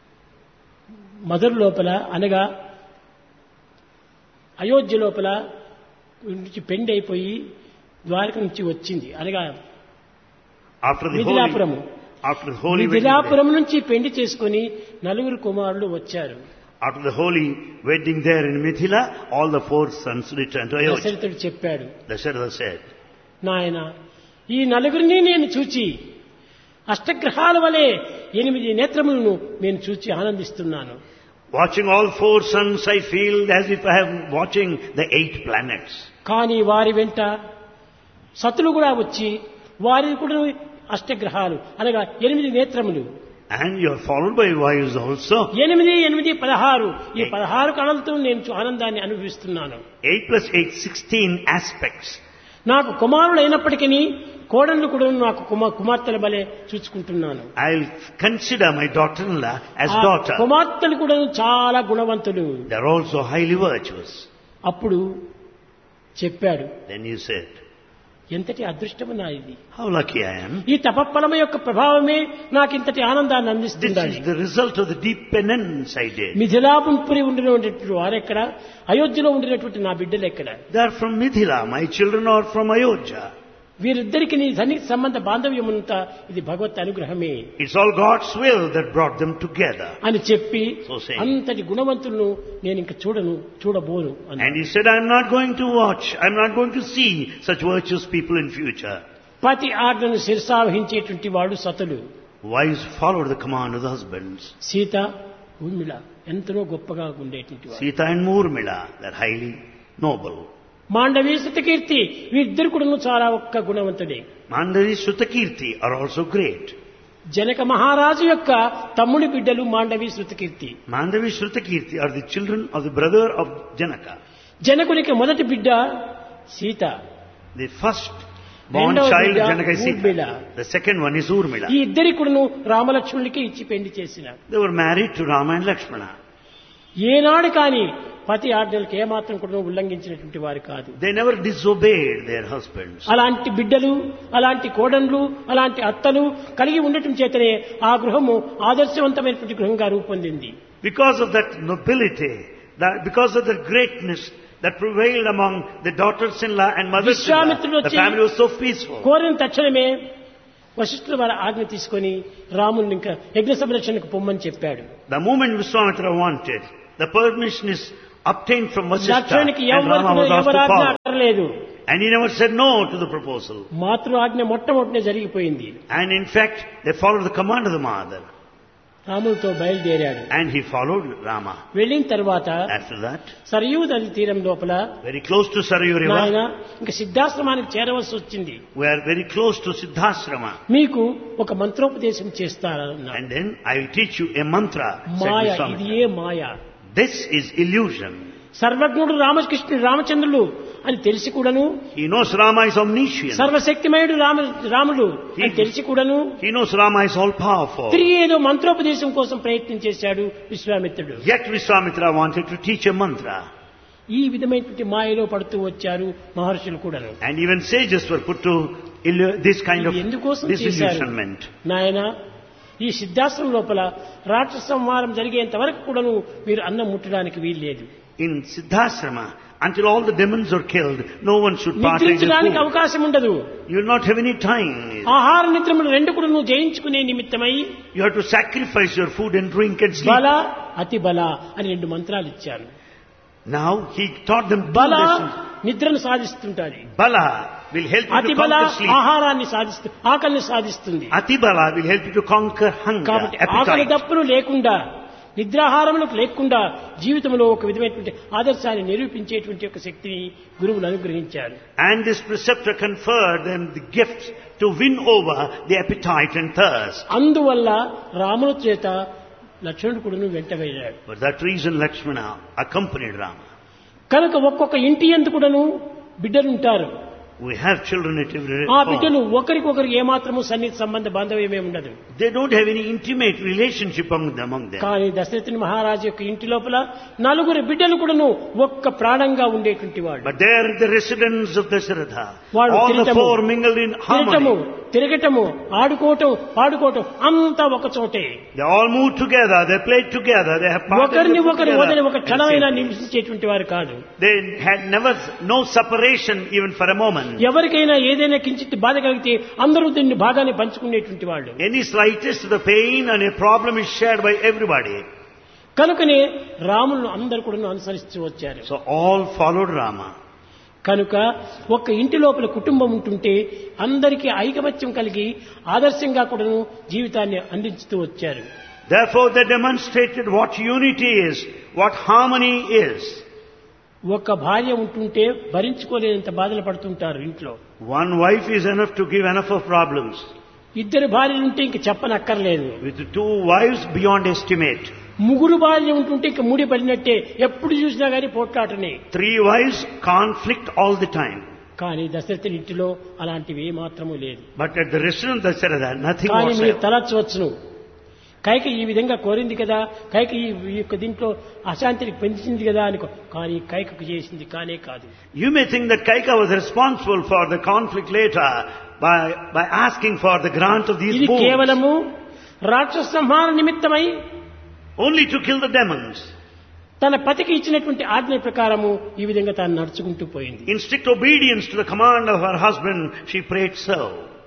మధుర లోపల అనగా అయోధ్య లోపల నుంచి పెండి అయిపోయి ద్వారక నుంచి వచ్చింది అనగా After the holy, మిథిలాపురము after the holy wedding day, Mithilapuram నుంచి పెండి చేసుకుని నలుగురు కుమారులు వచ్చారు after the holy wedding there in Mithila, all the four sons returned to Ayodhya. దశరథుడు చెప్పాడు Dasharatha said, నాయన ఈ నలుగురిని నేను చూచి అష్టగ్రహాల వలె ఎనిమిది నేత్రములను నేను చూచి ఆనందిస్తున్నాను Watching all four suns, I feel as if I am watching the eight planets. కానీ వారి వెంట సతులు కూడా వచ్చి వారి కూడా అష్టగ్రహాలు అనగా ఎనిమిది నేత్రములు And you are followed by Vayus also. ఎనిమిది ఎనిమిది పదహారు ఈ పదహారు కళలతో నేను చూ- ఆనందాన్ని అనుభవిస్తున్నాను 8 plus 8, 16 aspects. నాకు కుమారుడు అయినప్పటికీ కోడళ్ళు కూడా నాకు కుమార్ కుమార్తెల బలే చూసుకుంటున్నాను I'll consider my daughter-in-law as ఆ daughter. కుమార్తెలు కూడా చాలా గుణవంతులు They're also highly virtuous. అప్పుడు చెప్పాడు Then you said, ఎంతటి అదృష్టము నా ఇది how lucky I am. ఈ తపఫలము యొక్క ప్రభావమే నాకు ఇంతటి ఆనందాన్ని This అందిస్తుండాలి is the result of the deep penance I did. Mithilapuri ఉండినటువంటి వారెక్కడ అయోధ్యలో ఉండినటువంటి నా బిడ్డలు ఎక్కడ They are from Mithila. My children are from Ayodhya. వీరిద్దరికి నీ సన్నిహిత సంబంధ బాంధవ్యమునంతా ఇది భగవత్ అనుగ్రహమే It's all God's will that brought them together. అని చెప్పి So saying. అంతటి గుణవంతులను నేను ఇంక చూడను చూడబోను అని And he said, I'm not going to watch, I'm not going to see such virtuous people in future. పతి ఆజ్ఞను శిరసావహించేటువంటి వాడు సతులు Wives followed the command of the husbands. Sita Urmila ఎంతనో గొప్పగా ఉండేటువంటి వాడు Sita and Murmila, they're highly noble. Mandavi కీర్తి వీరిద్దరు కూడా చాలా ఒక్క గుణవంతుడే Mandari Sutakirti are also great. Janaka మహారాజు యొక్క తమ్ముడి బిడ్డలు Mandovi Shrutakirti Mandavi Shrutakirti are the children of the brother of Janaka. జనకునికి మొదటి బిడ్డ సీత The first born రెండవ child బిడ్డ Janaka is Urmila. Sita. The second one is Urmila. ఈ ఇద్దరి కూడాను రామలక్ష్మణులకి ఇచ్చి పెళ్లి చేసిన They were married to Rama and Lakshmana. ఏనాడు కాని పతి ఆజ్ఞలకు ఏమాత్రం కూడా ఉల్లంఘించినటువంటి వారు కాదు They never disobeyed their husbands. అలాంటి బిడ్డలు అలాంటి కోడన్లు అలాంటి అత్తలు కలిగి ఉండటం చేతనే ఆ గృహము ఆదర్శవంతమైనటువంటి గృహంగా రూపొందింది Because of that nobility, that because of the greatness that prevailed among the daughters-in-law and mothers-in-law, విశ్వామిత్రుడు the వచ్చి- family was so peaceful. కోరిన తక్షణమే వశిష్ఠుల వారి ఆజ్ఞ తీసుకొని రాముని ఇంకా యజ్ఞ సంరక్షణకు పొమ్మని చెప్పాడు The moment Vishwamitra wanted, the permission is obtained from Vasishtha లక్ష్మణునికి and ఎవరు Rama was asked ఎవరు to ఆజ్ఞ follow. అక్కర్లేదు And he never said no to the proposal. మాతృ ఆజ్ఞ మొట్టమొదటినే జరిగిపోయింది And in fact, they followed the command of the mother. రాములతో బయలుదేరాడు And he followed Rama. వెళ్ళిన తర్వాత After that, సరయూ నది తీరం లోపల very close to Sarayu నాయన River, ఇంకా సిద్ధాశ్రమానికి చేరవలసి వచ్చింది we are very close to Siddhasrama. మీకు ఒక మంత్రోపదేశం చేస్తారన్నారు And then I will teach you a mantra, said మాయ ఇది Vishwamitra. A Maya This is illusion. సర్వజ్ఞుడు రామకృష్ణుడు రామచంద్రులు అని తెలిసి కూడాను He knows Rama is omniscient. సర్వశక్తిమయుడు Rama రాముడు అని తెలిసి కూడాను He knows Rama is all powerful. తిరిగి ఏదో మంత్రోపదేశం కోసం ప్రయత్నం చేశాడు విశ్వామిత్రుడు Yet Vishwamitra wanted to teach a mantra. ఈ విధమైనటువంటి మాయలో పడుతూ వచ్చారు మహర్షులు కూడాను And even sages were put to illu- this kind of ఇది ఎందుకోసం చేశారు disillusionment. నాయన ఈ సిద్ధాశ్రమం లోపల రాక్షస సంహారం జరిగేంత వరకు కూడాను మీరు అన్నం ముట్టడానికి వీల్లేదు In Siddhasrama, until all the demons are killed, no one should partake the నిద్రించడానికి food. అవకాశం ఉండదు You will not have any time. ఆహార నిద్రములు రెండు కూడా నువ్వు జయించుకునే నిమిత్తమై You have to sacrifice your food and drink and sleep. బల అతి బల అని రెండు మంత్రాలు ఇచ్చాను Now he taught them two బల lessons. నిద్రను సాధిస్తుంటాది Bala will help you అతి to బల conquer sleep. ఆహారాన్ని సాధిస్తూ ఆకలిని సాధిస్తుంది Atibala will help you to conquer hunger, కాబట్టి ఆకలి appetite. దప్పులు లేకుండా నిద్రాహారములకు లేకుండా జీవితంలో ఒక విధమైనటువంటి ఆదర్శాన్ని నిరూపించేటువంటి ఒక శక్తిని గురువులు అనుగ్రహించారు And this preceptor conferred them the gift to win over the appetite and thirst. అందువల్ల రాముల చేత లక్ష్మణుడు కూడా వెంట వెళ్ళాడు For that reason Lakshmana accompanied Rama. కనుక ఒక్కొక్క ఇంటి ఎందు కూడాను బిడ్డలుంటారు We have children at every ఆ home. బిడ్డలు ఒకరికొకరు ఏమాత్రము సన్నిహిత సంబంధ బాంధవ్యమే ఉండదు They don't have any intimate relationship among them. Among them. కానీ దశరథుని మహారాజు యొక్క ఇంటి లోపల నలుగురు బిడ్డలు కూడాను ఒక్క ప్రాణంగా ఉండేటువంటి వాడు But they are the residents of Dasharatha. వాళ్ళు All the తిరగటము, four mingled in తిరగటము harmony. తిరగటము ఆడుకోవటం పాడుకోవటం అంతా ఒక చోటే They all moved together, they played together, they have parted ఒకరిని ఒకరు together. వదిలి ఒక and క్షణమైనా same. నివసించేటువంటి వారు కాదు They had never, no separation even for a moment. ఎవరికైనా ఏదైనా కించిత్ బాధ కలిగితే అందరూ దీన్ని భాగాన్ని పంచుకునేటువంటి వాళ్ళు Any slightest the pain and a problem is shared by everybody. కనుకనే రాములను అందరు కూడా అనుసరిస్తూ వచ్చారు So all followed Rama. కనుక ఒక్క ఇంటి లోపల కుటుంబం ఉంటుంటే అందరికీ ఐకమత్యం కలిగి ఆదర్శంగా కూడాను జీవితాన్ని అందించుతూ వచ్చారు Therefore they demonstrated what unity is, what harmony is. ఒక్క భార్య ఉంటుంటే భరించుకోలేనంత బాధలు పడుతుంటారు ఇంట్లో One wife is enough to give enough of problems. ఇద్దరు భార్యలు ఉంటే ఇంక చెప్పనక్కర్లేదు With two wives beyond estimate. ముగ్గురు భార్య ఉంటుంటే ఇంక ముడి పడినట్టే ఎప్పుడు చూసినా గానీ పోట్లాటనే Three wives, conflict all the time. కానీ దశరథుని ఇంటిలో అలాంటివి ఏ మాత్రము లేదు But at the restaurant Dasharatha, nothing కానీ మీరు whatsoever. తలచవచ్చును కైక ఈ విధంగా కోరింది కదా కైక ఈ ఈ యొక్క దీంట్లో అశాంతిని పెంచింది కదా అని కో- కానీ కైకకు చేసింది కానే కాదు You may think that Kaika was responsible for the conflict later by, by asking for the grant of these ఇది boons. కేవలము రాక్షస సంహార నిమిత్తమై Only to kill the demons. తన పతికి ఇచ్చినటువంటి ఆజ్ఞ ప్రకారము ఈ విధంగా తాను నడుచుకుంటూ పోయింది In strict obedience to the command of her husband, she prayed so.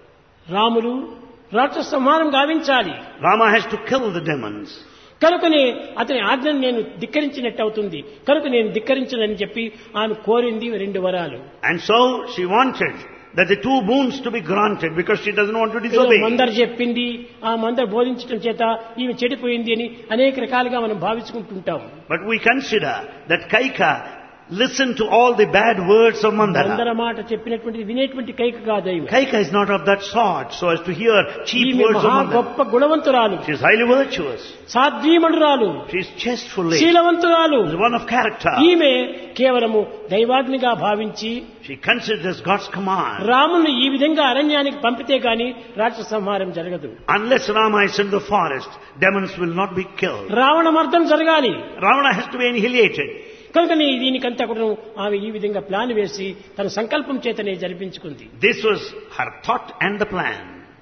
Ramulu రాక్షస సంహారం గావించాలి Rama has to kill the demons. కనుకనే అతని ఆజ్ఞను నేను ధిక్కరించినట్టు అవుతుంది కనుక నేను ధిక్కరించనని చెప్పి ఆమె కోరింది రెండు వరాలు And so she wanted that the two boons to be granted because she doesn't want to ఏదో disobey. మందరు చెప్పింది ఆ మందరు బోధించడం చేత ఈమె చెడిపోయింది అని అనేక రకాలుగా మనం భావించుకుంటుంటాం But we consider that Kaika listened to all the bad words of Manthara Mandara. మాట చెప్పినటువంటి వినేటువంటి కైక కాదు ఈమె. Kaika is not of that sort so as to hear cheap ఈమె words of మహా Mandara. గొప్ప గుణవంతురాలు She is highly virtuous. సాధ్వీమణురాలు She is chestful lady. శీలవంతురాలు She is one of character. ఈమె కేవలము దైవాగ్నిగా భావించి She considers God's command. రాముని ఈ విధంగా అరణ్యానికి పంపితే గాని రాక్షస సంహారం జరగదు Unless Rama is in the forest, demons will not be killed. Ravana మర్దం జరగాలి Ravana has to be annihilated. కనుక నీ దీనికంతా కూడా ఆమె ఈ విధంగా ప్లాన్ వేసి తన సంకల్పం చేతనే జరిపించుకుంది This was her thought and the plan.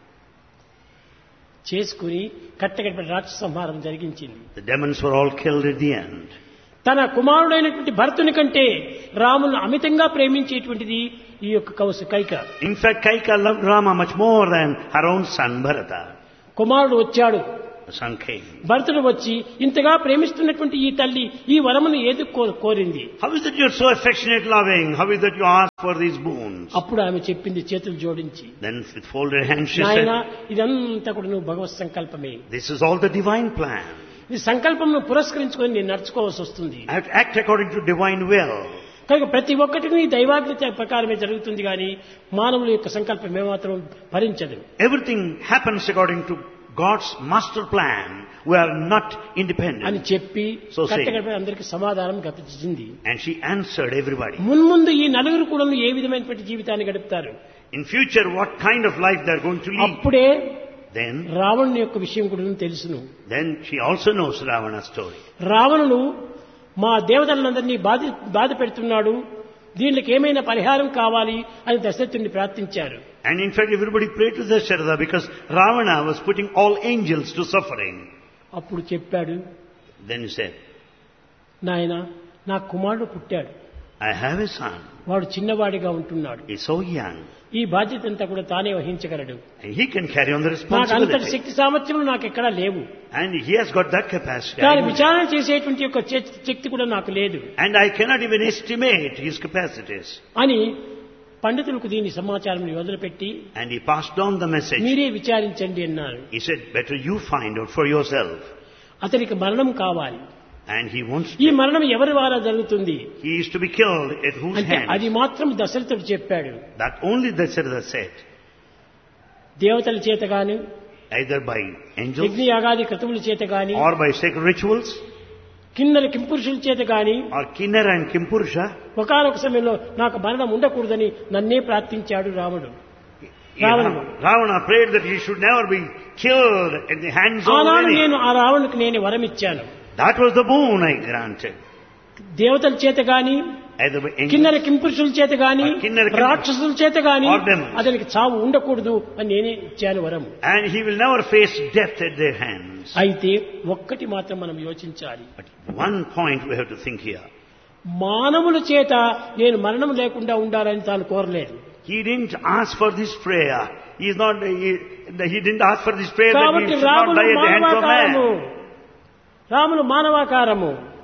చేసుకుని కట్టగట్టిన రాక్షస సంహారం జరిగించింది The demons were all killed at the end. తన కుమారుడైనటువంటి భరతుని కంటే రామును అమితంగా ప్రేమించేటువంటిది ఈ యొక్క కౌసు Kaika In fact, Kaika loved Rama much more than her own son Bharata. కుమారుడు వచ్చాడు The son came. భరతుడు వచ్చి ఇంతగా ప్రేమిస్తున్నటువంటి ఈ తల్లి ఈ వరమును ఏది కో- కోరింది How is it you're so affectionate, loving? How is it you ask for these boons? అప్పుడు ఆమె చెప్పింది చేతులు జోడించి Then with folded hands she నాయన said, ఇదంతా కూడా నువ్వు భగవత్ సంకల్పమే This is all the divine plan. ఈ సంకల్పం పురస్కరించుకొని నేను నడుచుకోవాల్సి వస్తుంది I have to act according to divine will. కనుక ప్రతి ఒక్కటిని దైవాజ్ఞ ప్రకారమే జరుగుతుంది కానీ మానవుల యొక్క సంకల్పం ఏమాత్రం భరించదు Everything happens according to God's master plan. We are not అని independent. చెప్పి So say. కట్టగడపై అందరికి సమాధానం గతించింది And she answered everybody. మున్ముందు ఈ నలుగురు కూడా ఏ విధమైనటువంటి జీవితాన్ని గడుపుతారు In future, what kind of life they are going to lead? అప్పుడే Then, రావణుని యొక్క విషయం కూడా తెలుసును then she also knows Ravana's story. రావణుడు మా దేవతలందరినీ బాధ బాధ పెడుతున్నాడు దీనికి ఏమైనా పరిహారం కావాలి అని దశరథుడిని ప్రార్థించారు And in fact, everybody prayed to Dasharatha because Ravana was putting all angels to suffering. అప్పుడు చెప్పాడు Then he said, నాయన నా కుమారుడు పుట్టాడు I have a son. వాడు చిన్నవాడిగా ఉంటున్నాడు He's so young. ఈ బాధ్యత అంతా కూడా తానే వహించగలడు And he can carry on the నాకు అంతటి responsibility. శక్తి సామర్థ్యములు నాకు ఎక్కడా లేవు And he has got that capacity. దాని I know. విచారణ చేసేటువంటి యొక్క చే- శక్తి కూడా నాకు లేదు And I cannot even estimate his capacities. అని పండితులకు దీని సమాచారం వదిలిపెట్టి And he passed on the message. మీరే విచారించండి అన్నారు He said, better you find out for yourself. అతనికి మరణం కావాలి And he wants ఈ to. మరణం ఎవరి ద్వారా జరుగుతుంది He is to be killed at whose అంటే అది hands? మాత్రం దశరథుడు చెప్పాడు That only Dasharatha said. దేవతల చేత గాని Either by angels యజ్ఞయాగాది క్రతువుల చేత గాని or by sacred rituals కిన్నర కింపురుషుల చేత గాని or Kinnara and Kimpurusha. ఒకనొక సమయంలో నాకు మరణం ఉండకూడదని నన్నే ప్రార్థించాడు రాముడు Ravana. Ravana prayed that he should never be killed at the hands of ఆనాడు any. నేను ఆ రావణునికి నేను వరమిచ్చాను That was the boon I granted. దేవతల చేత గాని Either by angels కిన్నర కింపురుషుల చేత గాని ఆ కిన్నెర కింపురుషుల- రాక్షసుల చేత గాని Or demons. అతనికి చావు ఉండకూడదు అని నేనే ఇచ్చాను వరం and he will never face death at their hands. అయితే ఒక్కటి మాత్రం మనం యోచించాలి But one point we have to think here. మానవుల చేత నేను మరణం లేకుండా ఉండాలని తాను కోరలేదు He didn't ask for this prayer. He is not. He, he didn't ask for this prayer that he కాబట్టి should not Ramulu die at the hands of మానవాకారము man. Ramulu మానవాకారము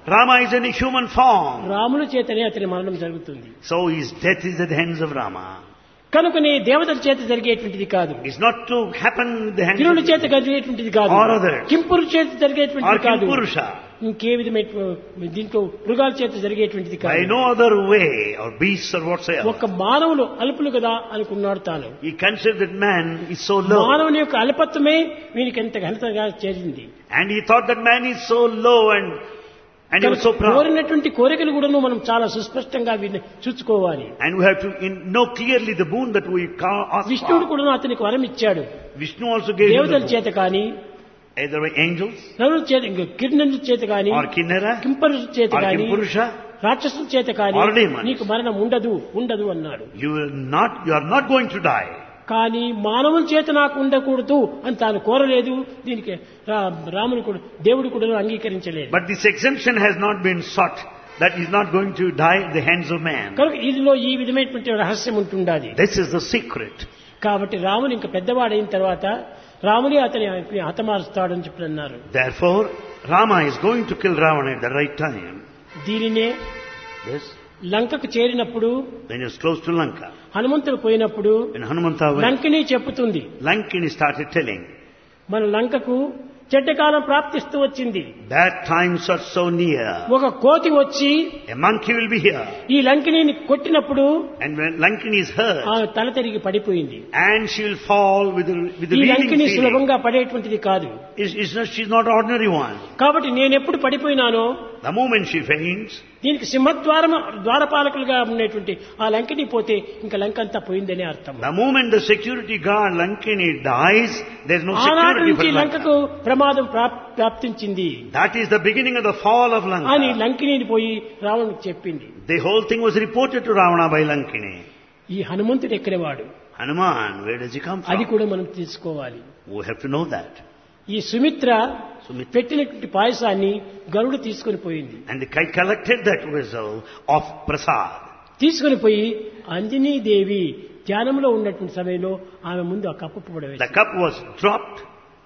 Rama is in a human form. రాముల చేతనే అతని మరణం జరుగుతుంది So his death is at the hands of Rama. కనుకనే దేవతల చేత జరిగేటువంటిది కాదు It's not to happen in the hands గిరుల of చేత జరిగేటువంటిది కాదు Or others. కింపురు చేత or జరిగేటువంటిది కాదు Kimpurusha. ఇంకే విధమైన దీంట్లో మృగాల చేత జరిగేటువంటిది By కాదు no other way, or beasts or whatsoever. ఒక్క మానవులు అల్పులు కదా అనుకున్నాడు తాను He considered that man is so low. మానవుని యొక్క అల్పత్వమే వీనికి ఎంత ఘనతగా చేరింది And he thought that man is so low and, and he was so proud. కోరినటువంటి కోరికలు కూడాను మనం చాలా సుస్పష్టంగా వీటిని చూసుకోవాలి And we have to in- know clearly the boon that we ca- ask విష్ణువుడు for. కూడా అతనికి వరం ఇచ్చాడు Vishnu also gave him దేవతల the boon. చేత కానీ Either by angels నరుల చేత కిరణుల చేత కానీ or Kinnara కింపరుల చేత or కానీ Kimpurusha. రాక్షసుల చేత కానీ Or demons. నీకు మరణం ఉండదు ఉండదు అన్నాడు You will not, you are not going to die. కానీ మానవుల చేత నాకు ఉండకూడదు అని తాను కోరలేదు దీనికి రా- రాముడు కూడా దేవుడు కూడా అంగీకరించలేదు But this exemption has not been sought. That is not going to die at the hands of man. కనుక ఇదిలో ఈ విధమైనటువంటి రహస్యం ఉంటుండాలి This is the secret. కాబట్టి రాముడు ఇంకా పెద్దవాడైన తర్వాత రాముడే అతని హతమారుస్తాడని చెప్పి అన్నారు Therefore, Rama is going to kill Ravana at the right time. దీనినే Yes. లంకకు చేరినప్పుడు When he was close to Lanka. హనుమంతుడు పోయినప్పుడు When Hanumanta went, Lankini చెప్పుతుంది Lankini started telling, మన లంకకు చెడ్డకాలం ప్రాప్తిస్తూ వచ్చింది Bad times are so near. ఒక కోతి వచ్చి A monkey will be here. ఈ లంకిని కొట్టినప్పుడు And when Lankini is hurt, ఆమె తల తిరిగి పడిపోయింది and she will fall with the, with the ఈ reeling లంకిని feeling. సులభంగా పడేటువంటిది కాదు It's, it's not, she's not ordinary one. కాబట్టి నేను ఎప్పుడు పడిపోయినానో The moment she faints, దీనికి సింహద్వారం ద్వారపాలకులుగా ఉన్నటువంటి ఆ లంకిని పోతే ఇంకా లంక అంతా పోయిందనే అర్థం the moment the security guard Lankini dies, there's no ఆనాటి security నుంచి for లంకకు Lanka. ప్రమాదం ప్రాప్- ప్రాప్తించింది That is the beginning of the fall of అని Lanka. లంకిని పోయి రావణుడికి చెప్పింది The whole thing was reported to Ravana by Lankini. ఈ హనుమంతుడు ఎక్కడేవాడు Hanuman, where does he come అది from? కూడా మనం తీసుకోవాలి We have to know that. ఈ సుమిత్ర Sumitra. పెట్టినటువంటి పాయసాన్ని గరుడు తీసుకొని పోయింది And the kite collected that vessel of prasad. తీసుకొని పోయి అంజనీదేవి ధ్యానంలో ఉన్నటువంటి సమయంలో ఆమె ముందు ఆ కప్పు The పడవేసి cup was dropped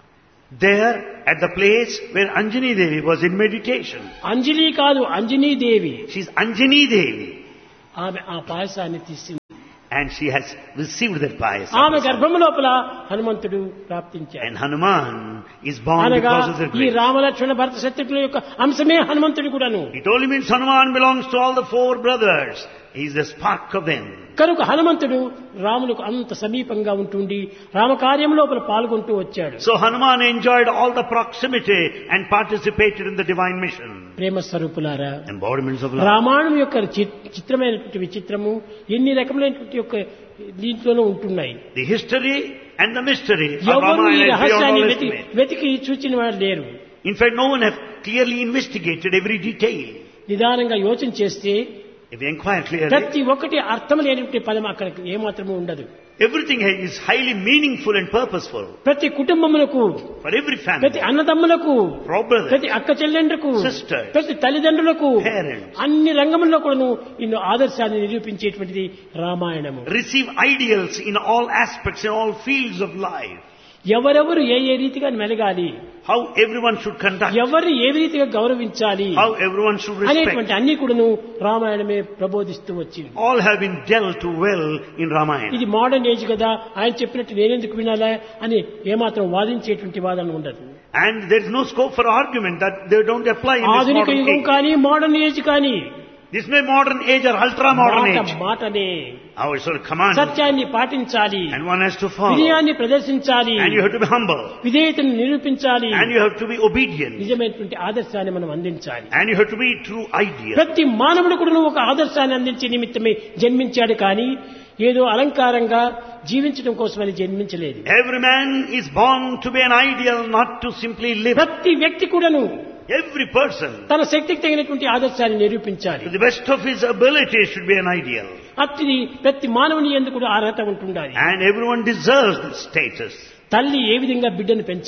there at the place where Anjani Devi was in meditation. Anjali కాదు అంజనీదేవి She's Anjani Devi. ఆమె ఆ పాయసాన్ని తీసింది And she has received that pious ఆమె గర్భము లోపల హనుమంతుడు ప్రాప్తించాడు And Hanuman is born అనగా because of the ఈ grace. రామలక్ష్మణ భరత శత్రుఘ్నుల యొక్క అంశమే హనుమంతుడు కూడాను It only means Hanuman belongs to all the four brothers. He is the spark of them. కనుక హనుమంతుడు రాములకు అంత సమీపంగా ఉంటుండి రామకార్యం లోపల పాల్గొంటూ వచ్చాడు So Hanuman enjoyed all the proximity and participated in the divine mission. ప్రేమ స్వరూపులారా Embodiments of love. రామాయణం యొక్క చి- చిత్రమైనటువంటి విచిత్రము ఎన్ని రకములైనటువంటి యొక్క దీంట్లోనూ ఉంటున్నాయి The history and the mystery of ఎవరు ఈ Ramayana is beyond రహస్యాన్ని all వెతికి estimate. వెతికి చూచిన వాడు లేరు In fact, no one has clearly investigated every detail. నిదానంగా యోచన చేస్తే If you inquire clearly, ప్రతి ఒక్కటి అర్థం లేనటువంటి పదం అక్కడ ఏమాత్రము ఉండదు everything is highly meaningful and purposeful ప్రతి కుటుంబములకు for every ప్రతి family. అన్నదమ్ములకు For all brothers, ప్రతి అక్క చెల్లెండ్రకు Sisters. ప్రతి తల్లిదండ్రులకు Parents. అన్ని రంగముల్లో కూడాను ఇన్ని ఆదర్శాన్ని నిరూపించేటువంటిది రామాయణము receive ideals in all aspects, in all fields of life. ఎవరెవరు ఏ ఏ రీతిగా మెలగాలి How everyone should conduct, ఎవరిని ఏ రీతిగా గౌరవించాలి how everyone should respect. అనేటువంటి అన్ని కూడాను రామాయణమే ప్రబోధిస్తూ వచ్చింది All have been dealt well in Ramayana. ఇది మోడర్న్ ఏజ్ కదా ఆయన చెప్పినట్టు నేనెందుకు వినాలా అని ఏమాత్రం వాదించేటువంటి వాదన ఉండదు And there is no scope for argument that they don't apply in this ఆధునిక modern యుగం age. కానీ మోడర్న్ ఏజ్ కానీ This may modern age or ultra modern మాట age. మాటనే Our sort of command. సత్యాన్ని పాటించాలి And one has to follow. వినయాన్ని ప్రదర్శించాలి And you have to be humble. విధేయతను నిరూపించాలి And you have to be obedient. నిజమైనటువంటి ఆదర్శాన్ని మనం అందించాలి And you have to be true ideal. ప్రతి మానవుడు కూడా ఒక ఆదర్శాన్ని అందించే నిమిత్తమే జన్మించాడు కానీ ఏదో అలంకారంగా జీవించడం కోసమని జన్మించలేదు Every man is born to be an ideal, not to simply live. ప్రతి వ్యక్తి కూడాను Every person, తన శక్తికి తగినటువంటి ఆదర్శాన్ని నిరూపించాలి to the best of his ability, should be an ideal. అట్టిది ప్రతి మానవుని ఎందుకు కూడా అర్హత ఉంటుండాలి And everyone deserves this status. తల్లి ఏ విధంగా బిడ్డను పెంచాలి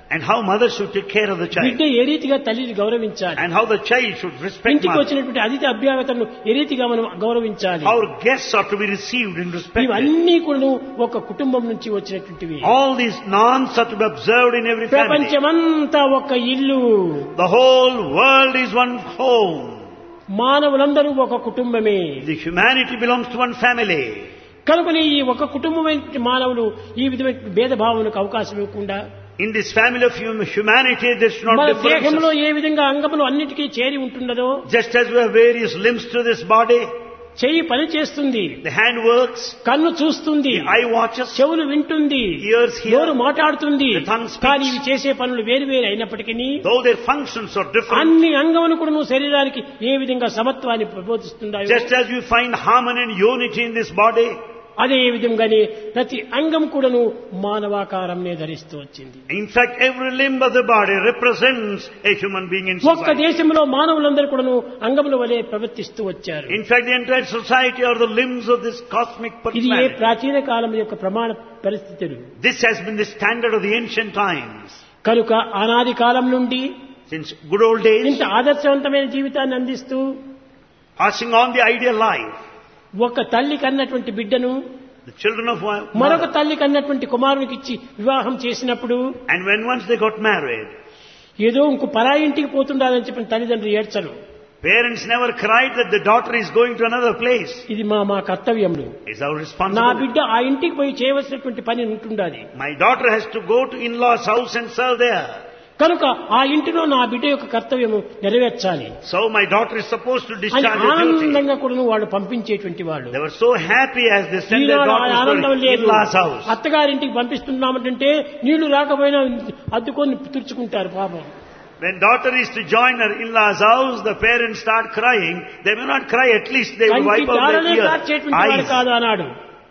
and how mother should take care of the బిడ్డ child, ఏ రీతిగా తల్లిని గౌరవించాలి and how the child should respect ఇంటికి mother, వచ్చినటువంటి అతిథి అభ్యాగతను ఏ రీతిగా మనం గౌరవించాలి how guests are to be received and respected. ఇవన్నీ కూడా ఒక కుటుంబం నుంచి వచ్చినటువంటివి All these norms are to be observed in every family. ప్రపంచమంతా ఒక ఇల్లు The whole world is one home. మానవులందరూ ఒక కుటుంబమే The humanity belongs to one family. కనుకని ఈ ఒక కుటుంబమైన మానవులు ఈ విధమైన భేదభావనకు అవకాశం ఇవ్వకుండా In this family of hum- humanity, there should మన not దేహంలో differences. ఏ విధంగా అంగములు అన్నిటికీ చేరి ఉంటున్నదో Just as we have various limbs to this body, చెయ్యి పని చేస్తుంది the hand works, కన్ను చూస్తుంది the eye watches, చెవులు వింటుంది ears నోరు hear. మాట్లాడుతుంది The tongue speaks. కానీ ఇవి చేసే పనులు వేరు వేరు అయినప్పటికీ Though their functions are different, అన్ని అంగములు కూడా నువ్వు శరీరానికి ఏ విధంగా సమత్వాన్ని ప్రబోధిస్తున్నాయో just as you find harmony and unity in this body, అదే విధంగానే ప్రతి అంగం కూడాను మానవాకారంనే ధరిస్తూ వచ్చింది in fact, every limb of the body represents a human being in ఒక్క society. దేశంలో మానవులందరూ కూడాను అంగముల వలె ప్రవర్తిస్తూ వచ్చారు In fact, the entire society are the limbs of this cosmic ఇది ఏ personality. ప్రాచీన కాలం యొక్క ప్రమాణ పరిస్థితులు This has been the standard of the ancient times. కనుక అనాది కాలం నుండి Since good old days, ఇంత ఆదర్శవంతమైన జీవితాన్ని అందిస్తూ passing on the ideal life, ఒక తల్లి కన్నటువంటి బిడ్డను the children of one మరొక mother. తల్లి కన్నటువంటి కుమారునికి ఇచ్చి వివాహం చేసినప్పుడు And when once they got married, ఏదో ఇంకో పరాయి ఇంటికి పోతుండాలని చెప్పిన తల్లిదండ్రులు ఏడ్చరు parents never cried that the daughter is going to another place. ఇది మా మా కర్తవ్యములు It's our నా responsibility. బిడ్డ ఆ ఇంటికి పోయి చేయవలసినటువంటి పని ఉంటుండాలి My daughter has to go to in-laws house and serve there. కనుక ఆ ఇంటిలో నా బిడ్డ యొక్క కర్తవ్యము నెరవేర్చాలి So my daughter is supposed to అని discharge her duty. ఆనందంగా కూడా వాళ్ళు పంపించేటువంటి వాళ్ళు They were so happy as they sent their ఈనాడు ఆ daughters ఆనందం to లేదు in-laws house. అత్తగారింటికి పంపిస్తున్నామంటే నీళ్లు రాకపోయినా అద్దుకొని తుడుచుకుంటారు పాపం When daughter is to join her in-laws house, the parents start crying. They may not cry, at least they will కంటి wipe out దారలే their కార్చేటువంటి వాడు ears, కాదు eyes. అన్నాడు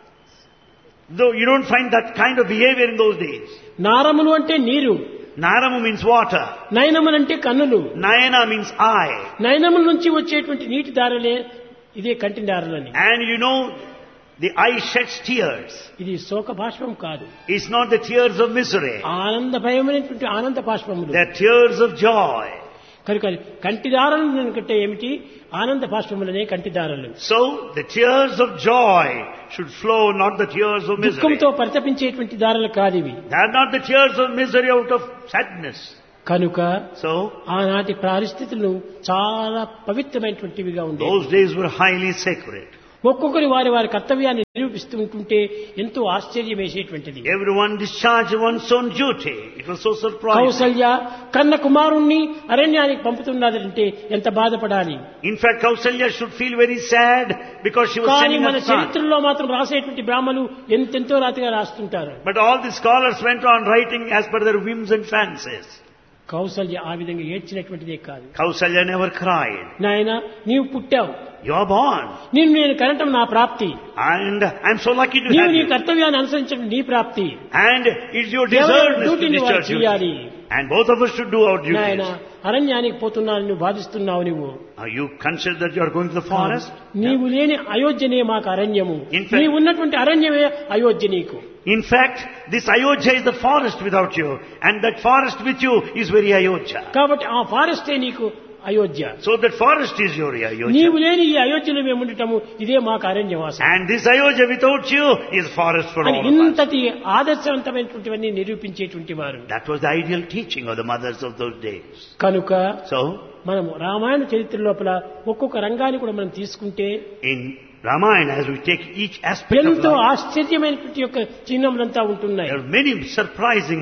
Though you don't find that kind of behavior in those days. నారములు అంటే నీరు Naramu means water. నయనములు అంటే కన్నులు Nayana means eye. నయనముల నుంచి వచ్చేటువంటి నీటి దారలే ఇదే కంటి దారలని And you know, the eye sheds tears. ఇది శోక భాష్పం కాదు It's not the tears of misery. ఆనందభయమైనటువంటి ఆనంద భాష్పములు They're tears of joy. కనుక కంటి దారలు అంటే ఏమిటి ఆనంద భాష్పములనే కంటి దారలు So, the tears of joy should flow, not the tears of misery. దుఃఖంతో పరితపించేటువంటి దారలు కాదు ఇవి They are not the tears of misery out of sadness. కనుక So, ఆనాటి పరిస్థితులు చాలా పవిత్రమైనటువంటివిగా ఉండేవి those days were highly sacred. ఒక్కొక్కరి వారి వారి కర్తవ్యాన్ని నిరూపిస్తూ ఉంటుంటే ఎంతో ఆశ్చర్యం వేసేటువంటిది Everyone discharged one's own duty. It was so surprising. Kaushalya కన్న కుమారుణ్ణి అరణ్యానికి పంపుతున్నదంటే ఎంత బాధపడాలి In fact, Kausalya should feel very sad because she was కానీ sending మన her son. చరిత్రలో మాత్రం రాసేటువంటి బ్రాహ్మలు ఎంతెంతో రాతిగా రాస్తుంటారు But all the scholars went on writing as per their whims and fancies. Kaushalya ఆ విధంగా ఏడ్చినటువంటిదే కాదు Kausalya never cried. నాయన నీవు పుట్టావు You are born. నిన్ను నేను కనటం నా ప్రాప్తి And I'm so lucky to నీవు have నీ you. కర్తవ్యాన్ని అనుసరించడం నీ ప్రాప్తి And it's your ఎవరి deservedness to డ్యూటీని వారు discharge చేయాలి duty. And both of us should do our నాయన duties. అరణ్యానికి పోతున్నాను నువ్వు బాధిస్తున్నావు నువ్వు Are you consider that you are going to the forest? నీవు లేని అయోధ్యనే మాకు అరణ్యము In fact- నీవు ఉన్నటువంటి అరణ్యమే అయోధ్య నీకు In fact, this Ayodhya is the forest without you. And that forest with you is very Ayodhya. కాబట్టి ఆ ఫారెస్టే నీకు Ayodhya So that forest is your నీవు Ayodhya. లేని ఈ అయోధ్యలో మేము ఉండటము ఇదే మాకు అరణ్యవాసం And this Ayodhya without you is forest for అని all of us. ఇంతటి ఆదర్శవంతమైనటువంటివన్నీ నిరూపించేటువంటి వారు That was the ideal teaching of the mothers of those days. కనుక So, మనము రామాయణ చరిత్ర లోపల ఒక్కొక్క రంగాన్ని కూడా మనం తీసుకుంటే in Ramayana, as we take each aspect of ఎంతో life, ఆశ్చర్యమైనటువంటి యొక్క చిహ్నములంతా ఉంటున్నాయి there are many surprising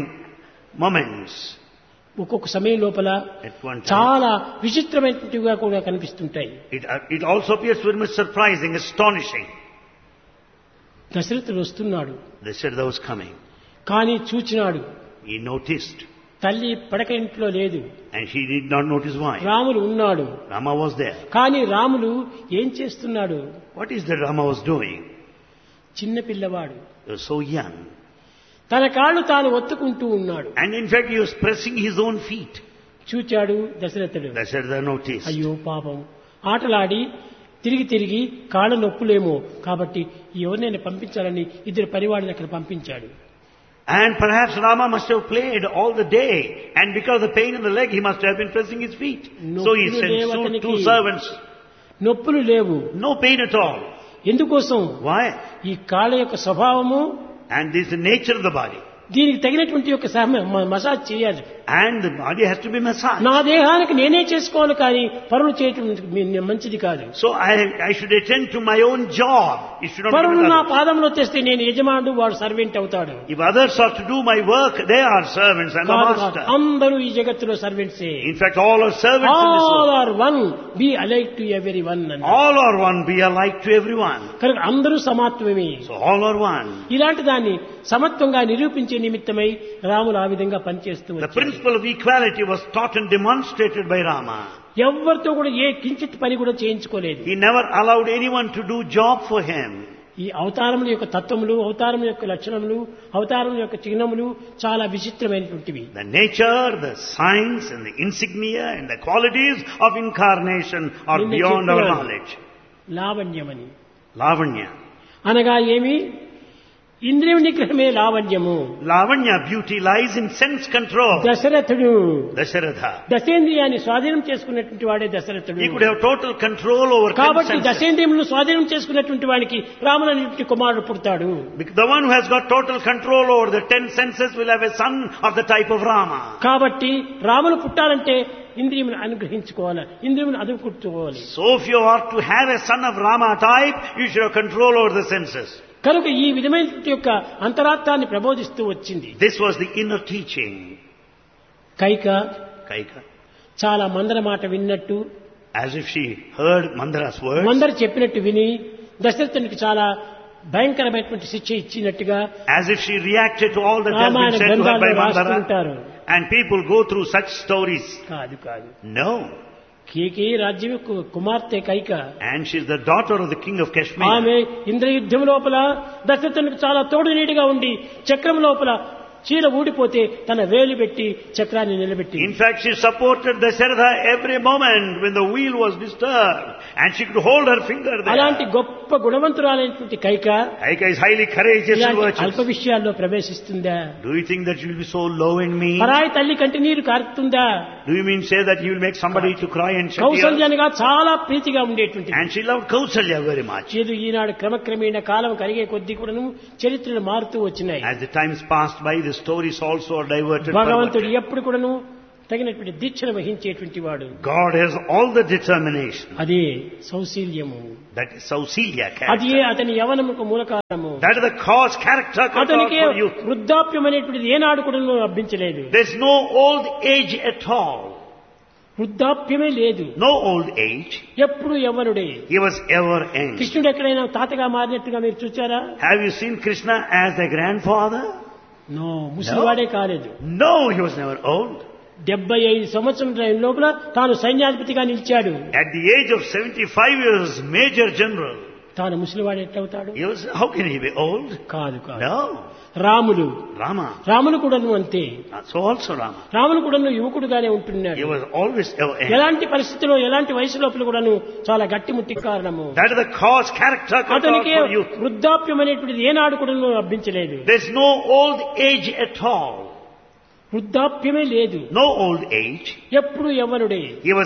moments ఒక్కొక్క సమయం లోపల at one time. చాలా విచిత్రమైనటువంటివిగా కూడా కనిపిస్తుంటాయి It, uh, it also appears very much surprising, astonishing. దశరథుడు వస్తున్నాడు Dasharatha was coming. కానీ చూచినాడు He noticed, తల్లి పడక ఇంట్లో లేదు and he did not notice why. Ramulu ఉన్నాడు Rama was there. కానీ రాములు ఏం చేస్తున్నాడు What is that Rama was doing? చిన్న పిల్లవాడు He was so young. తన కాళ్ళు తాను ఒత్తుకుంటూ ఉన్నాడు And in fact, he was pressing his own feet. చూచాడు దశరథుడు Dasharatha noticed. అయ్యో పాపం ఆటలాడి తిరిగి తిరిగి కాళ్ళ నొప్పులేమో కాబట్టి ఎవరినైనా పంపించాలని ఇద్దరు పరివాడిని అక్కడ పంపించాడు And perhaps Rama must have played all the day, and because of the pain in the leg, he must have been pressing his feet. No so he pain sent లేవు two, అతనికి. two servants. నొప్పులు లేవు No pain at all. ఎందుకోసం Why? ఈ కాళ్ళ యొక్క స్వభావము And this is the nature of the body. దీనికి తగినటువంటి యొక్క సహ- మ- మసాజ్ చేయాలి And the body has to be massaged. నా దేహానికి నేనే చేసుకోవాలి కానీ పరులు చేయటం మీ- మంచిది కాదు So I, I should attend to my own job. It should not be పరులు with నా others. పాదంలో తెస్తే నేను యజమానుడు వాడు సర్వెంట్ అవుతాడు If others are to do my work, they are servants and the కాదు కాదు. master. అందరూ ఈ జగత్తులో సర్వెంట్సే In fact, all are servants in this all world. Are one be alike to every one అని All are one, be alike to everyone. కనుక అందరూ సమాత్వమే So all are one. ఇలాంటి దాన్ని సమత్వంగా నిరూపించే నిమిత్తమై రాములు ఆ విధంగా పనిచేస్తూ The వచ్చారు principle of equality was taught and demonstrated by Rama. ఎవరితో కూడా ఏ కించిత్ పని కూడా చేయించుకోలేదు He never allowed anyone to do job for him. ఈ అవతారముల యొక్క తత్వములు అవతారం యొక్క లక్షణములు అవతారం యొక్క చిహ్నములు చాలా విచిత్రమైనటువంటివి The nature, the signs and the insignia and the qualities of incarnation are నిన్న beyond our చెప్పాను. knowledge. లావణ్యమని Lavanya. అనగా ఏమి ఇంద్రియ నిగ్రహమే లావణ్యము Lavanya beauty lies in sense control. దశరథుడు Dasharatha. దశేంద్రియాన్ని స్వాధీనం చేసుకున్నటువంటి వాడే దశరథుడు He could have total control over ten కాబట్టి senses. దశేంద్రియములను స్వాధీనం చేసుకున్నటువంటి వాడికి రాములనేటువంటి కుమారుడు పుడతాడు Because The one who has got total control over the ten senses will have a son of the type of Rama. కాబట్టి Ramulu పుట్టాలంటే ఇంద్రియమును అనుగ్రహించుకోవాలి ఇంద్రియమును అదుపుకోవాలి So if you are to have a son of Rama type, you should have control over the senses. కనుక ఈ విధమైనటువంటి యొక్క అంతరార్థాన్ని ప్రబోధిస్తూ వచ్చింది This was the inner teaching. Kaika Kaika. చాలా మందర మాట విన్నట్టు As if she heard Mandara's words. మందరు చెప్పినట్టు విని దశరథునికి చాలా భయంకరమైనటువంటి శిక్ష ఇచ్చినట్టుగా As if she reacted to all that has Ramayana been said to her by గ్రంథాల్లో రాస్తూ Mandara. ఉంటారు And people go through such stories. కాదు కాదు No. కేకే రాజ్యం యొక్క కుమార్తె Kaika And she's the daughter of the king of Kashmir. ఆమె ఇంద్రయుద్ధం లోపల దశరథునికి చాలా తోడు నీడిగా ఉండి చక్రం లోపల చీర ఊడిపోతే తన వేలు పెట్టి చక్రాన్ని నిలబెట్టి In fact, she supported Dasharatha every moment when the wheel was disturbed. And she could hold her finger అలాంటి there. గొప్ప గుణవంతురాలైనటువంటి Kaika Kaika is highly courageous and ఇలాంటి అల్ప virtuous. విషయాల్లో ప్రవేశిస్తుందా Do you think that you will be so low in me? పరాయి తల్లి కంటి నీరు కారుతుందా Do you mean say that you will make somebody to cry and shed tears? కౌసల్యానిగా చాలా ప్రీతిగా ఉండేటువంటి And she loved Kausalya very much. ఏదో ఈనాడు క్రమక్రమేణ కాలం కరిగే కొద్దీ కూడాను చరిత్రలు మారుతూ వచ్చినాయి As the times passed by, the stories also are diverted. భగవంతుడు perverted. ఎప్పుడు కూడాను తగినటువంటి దీక్షను వహించేటువంటి వాడు God has all the determination. అదే సౌశీల్యము That is Sausilya అది character. అతని యవనముకు మూలకారణము That is the cause, character cut out అతనికి for youth. వృద్ధాప్యం అనేటువంటిది ఏనాడు కూడా లభించలేదు There's no old age at all. వృద్ధాప్యమే లేదు No old age. ఎప్పుడు యవ్వనుడే He was ever young. కృష్ణుడు ఎక్కడైనా తాతగా మారినట్టుగా మీరు చూచారా Have you seen Krishna as a grandfather? No ముసలివాడే కాలేదు No, he was never old. డెబ్బై ఐదు సంవత్సరం లోపల తాను సైన్యాధిపతిగా నిలిచాడు At the age of 75 years, Major General. తాను ముసలివాడు ఎట్లవుతాడు He was, how can he be old? కాదు కాదు No. రాములు Rama. రాములు కూడాను అంతే So also Rama. రాములు కూడాను యువకుడుగానే ఉంటున్నాడు He was always ever young. ఎలాంటి పరిస్థితిలో ఎలాంటి వయసు లోపల కూడాను చాలా గట్టి ముట్టి కారణము That is the cause, character cut out అతనికి for youth. వృద్ధాప్యం అనేటువంటిది ఏనాడు కూడా లభించలేదు There's no old age at all. వృద్ధాప్యమే లేదు No old age. ఎప్పుడు యవ్వనుడే He was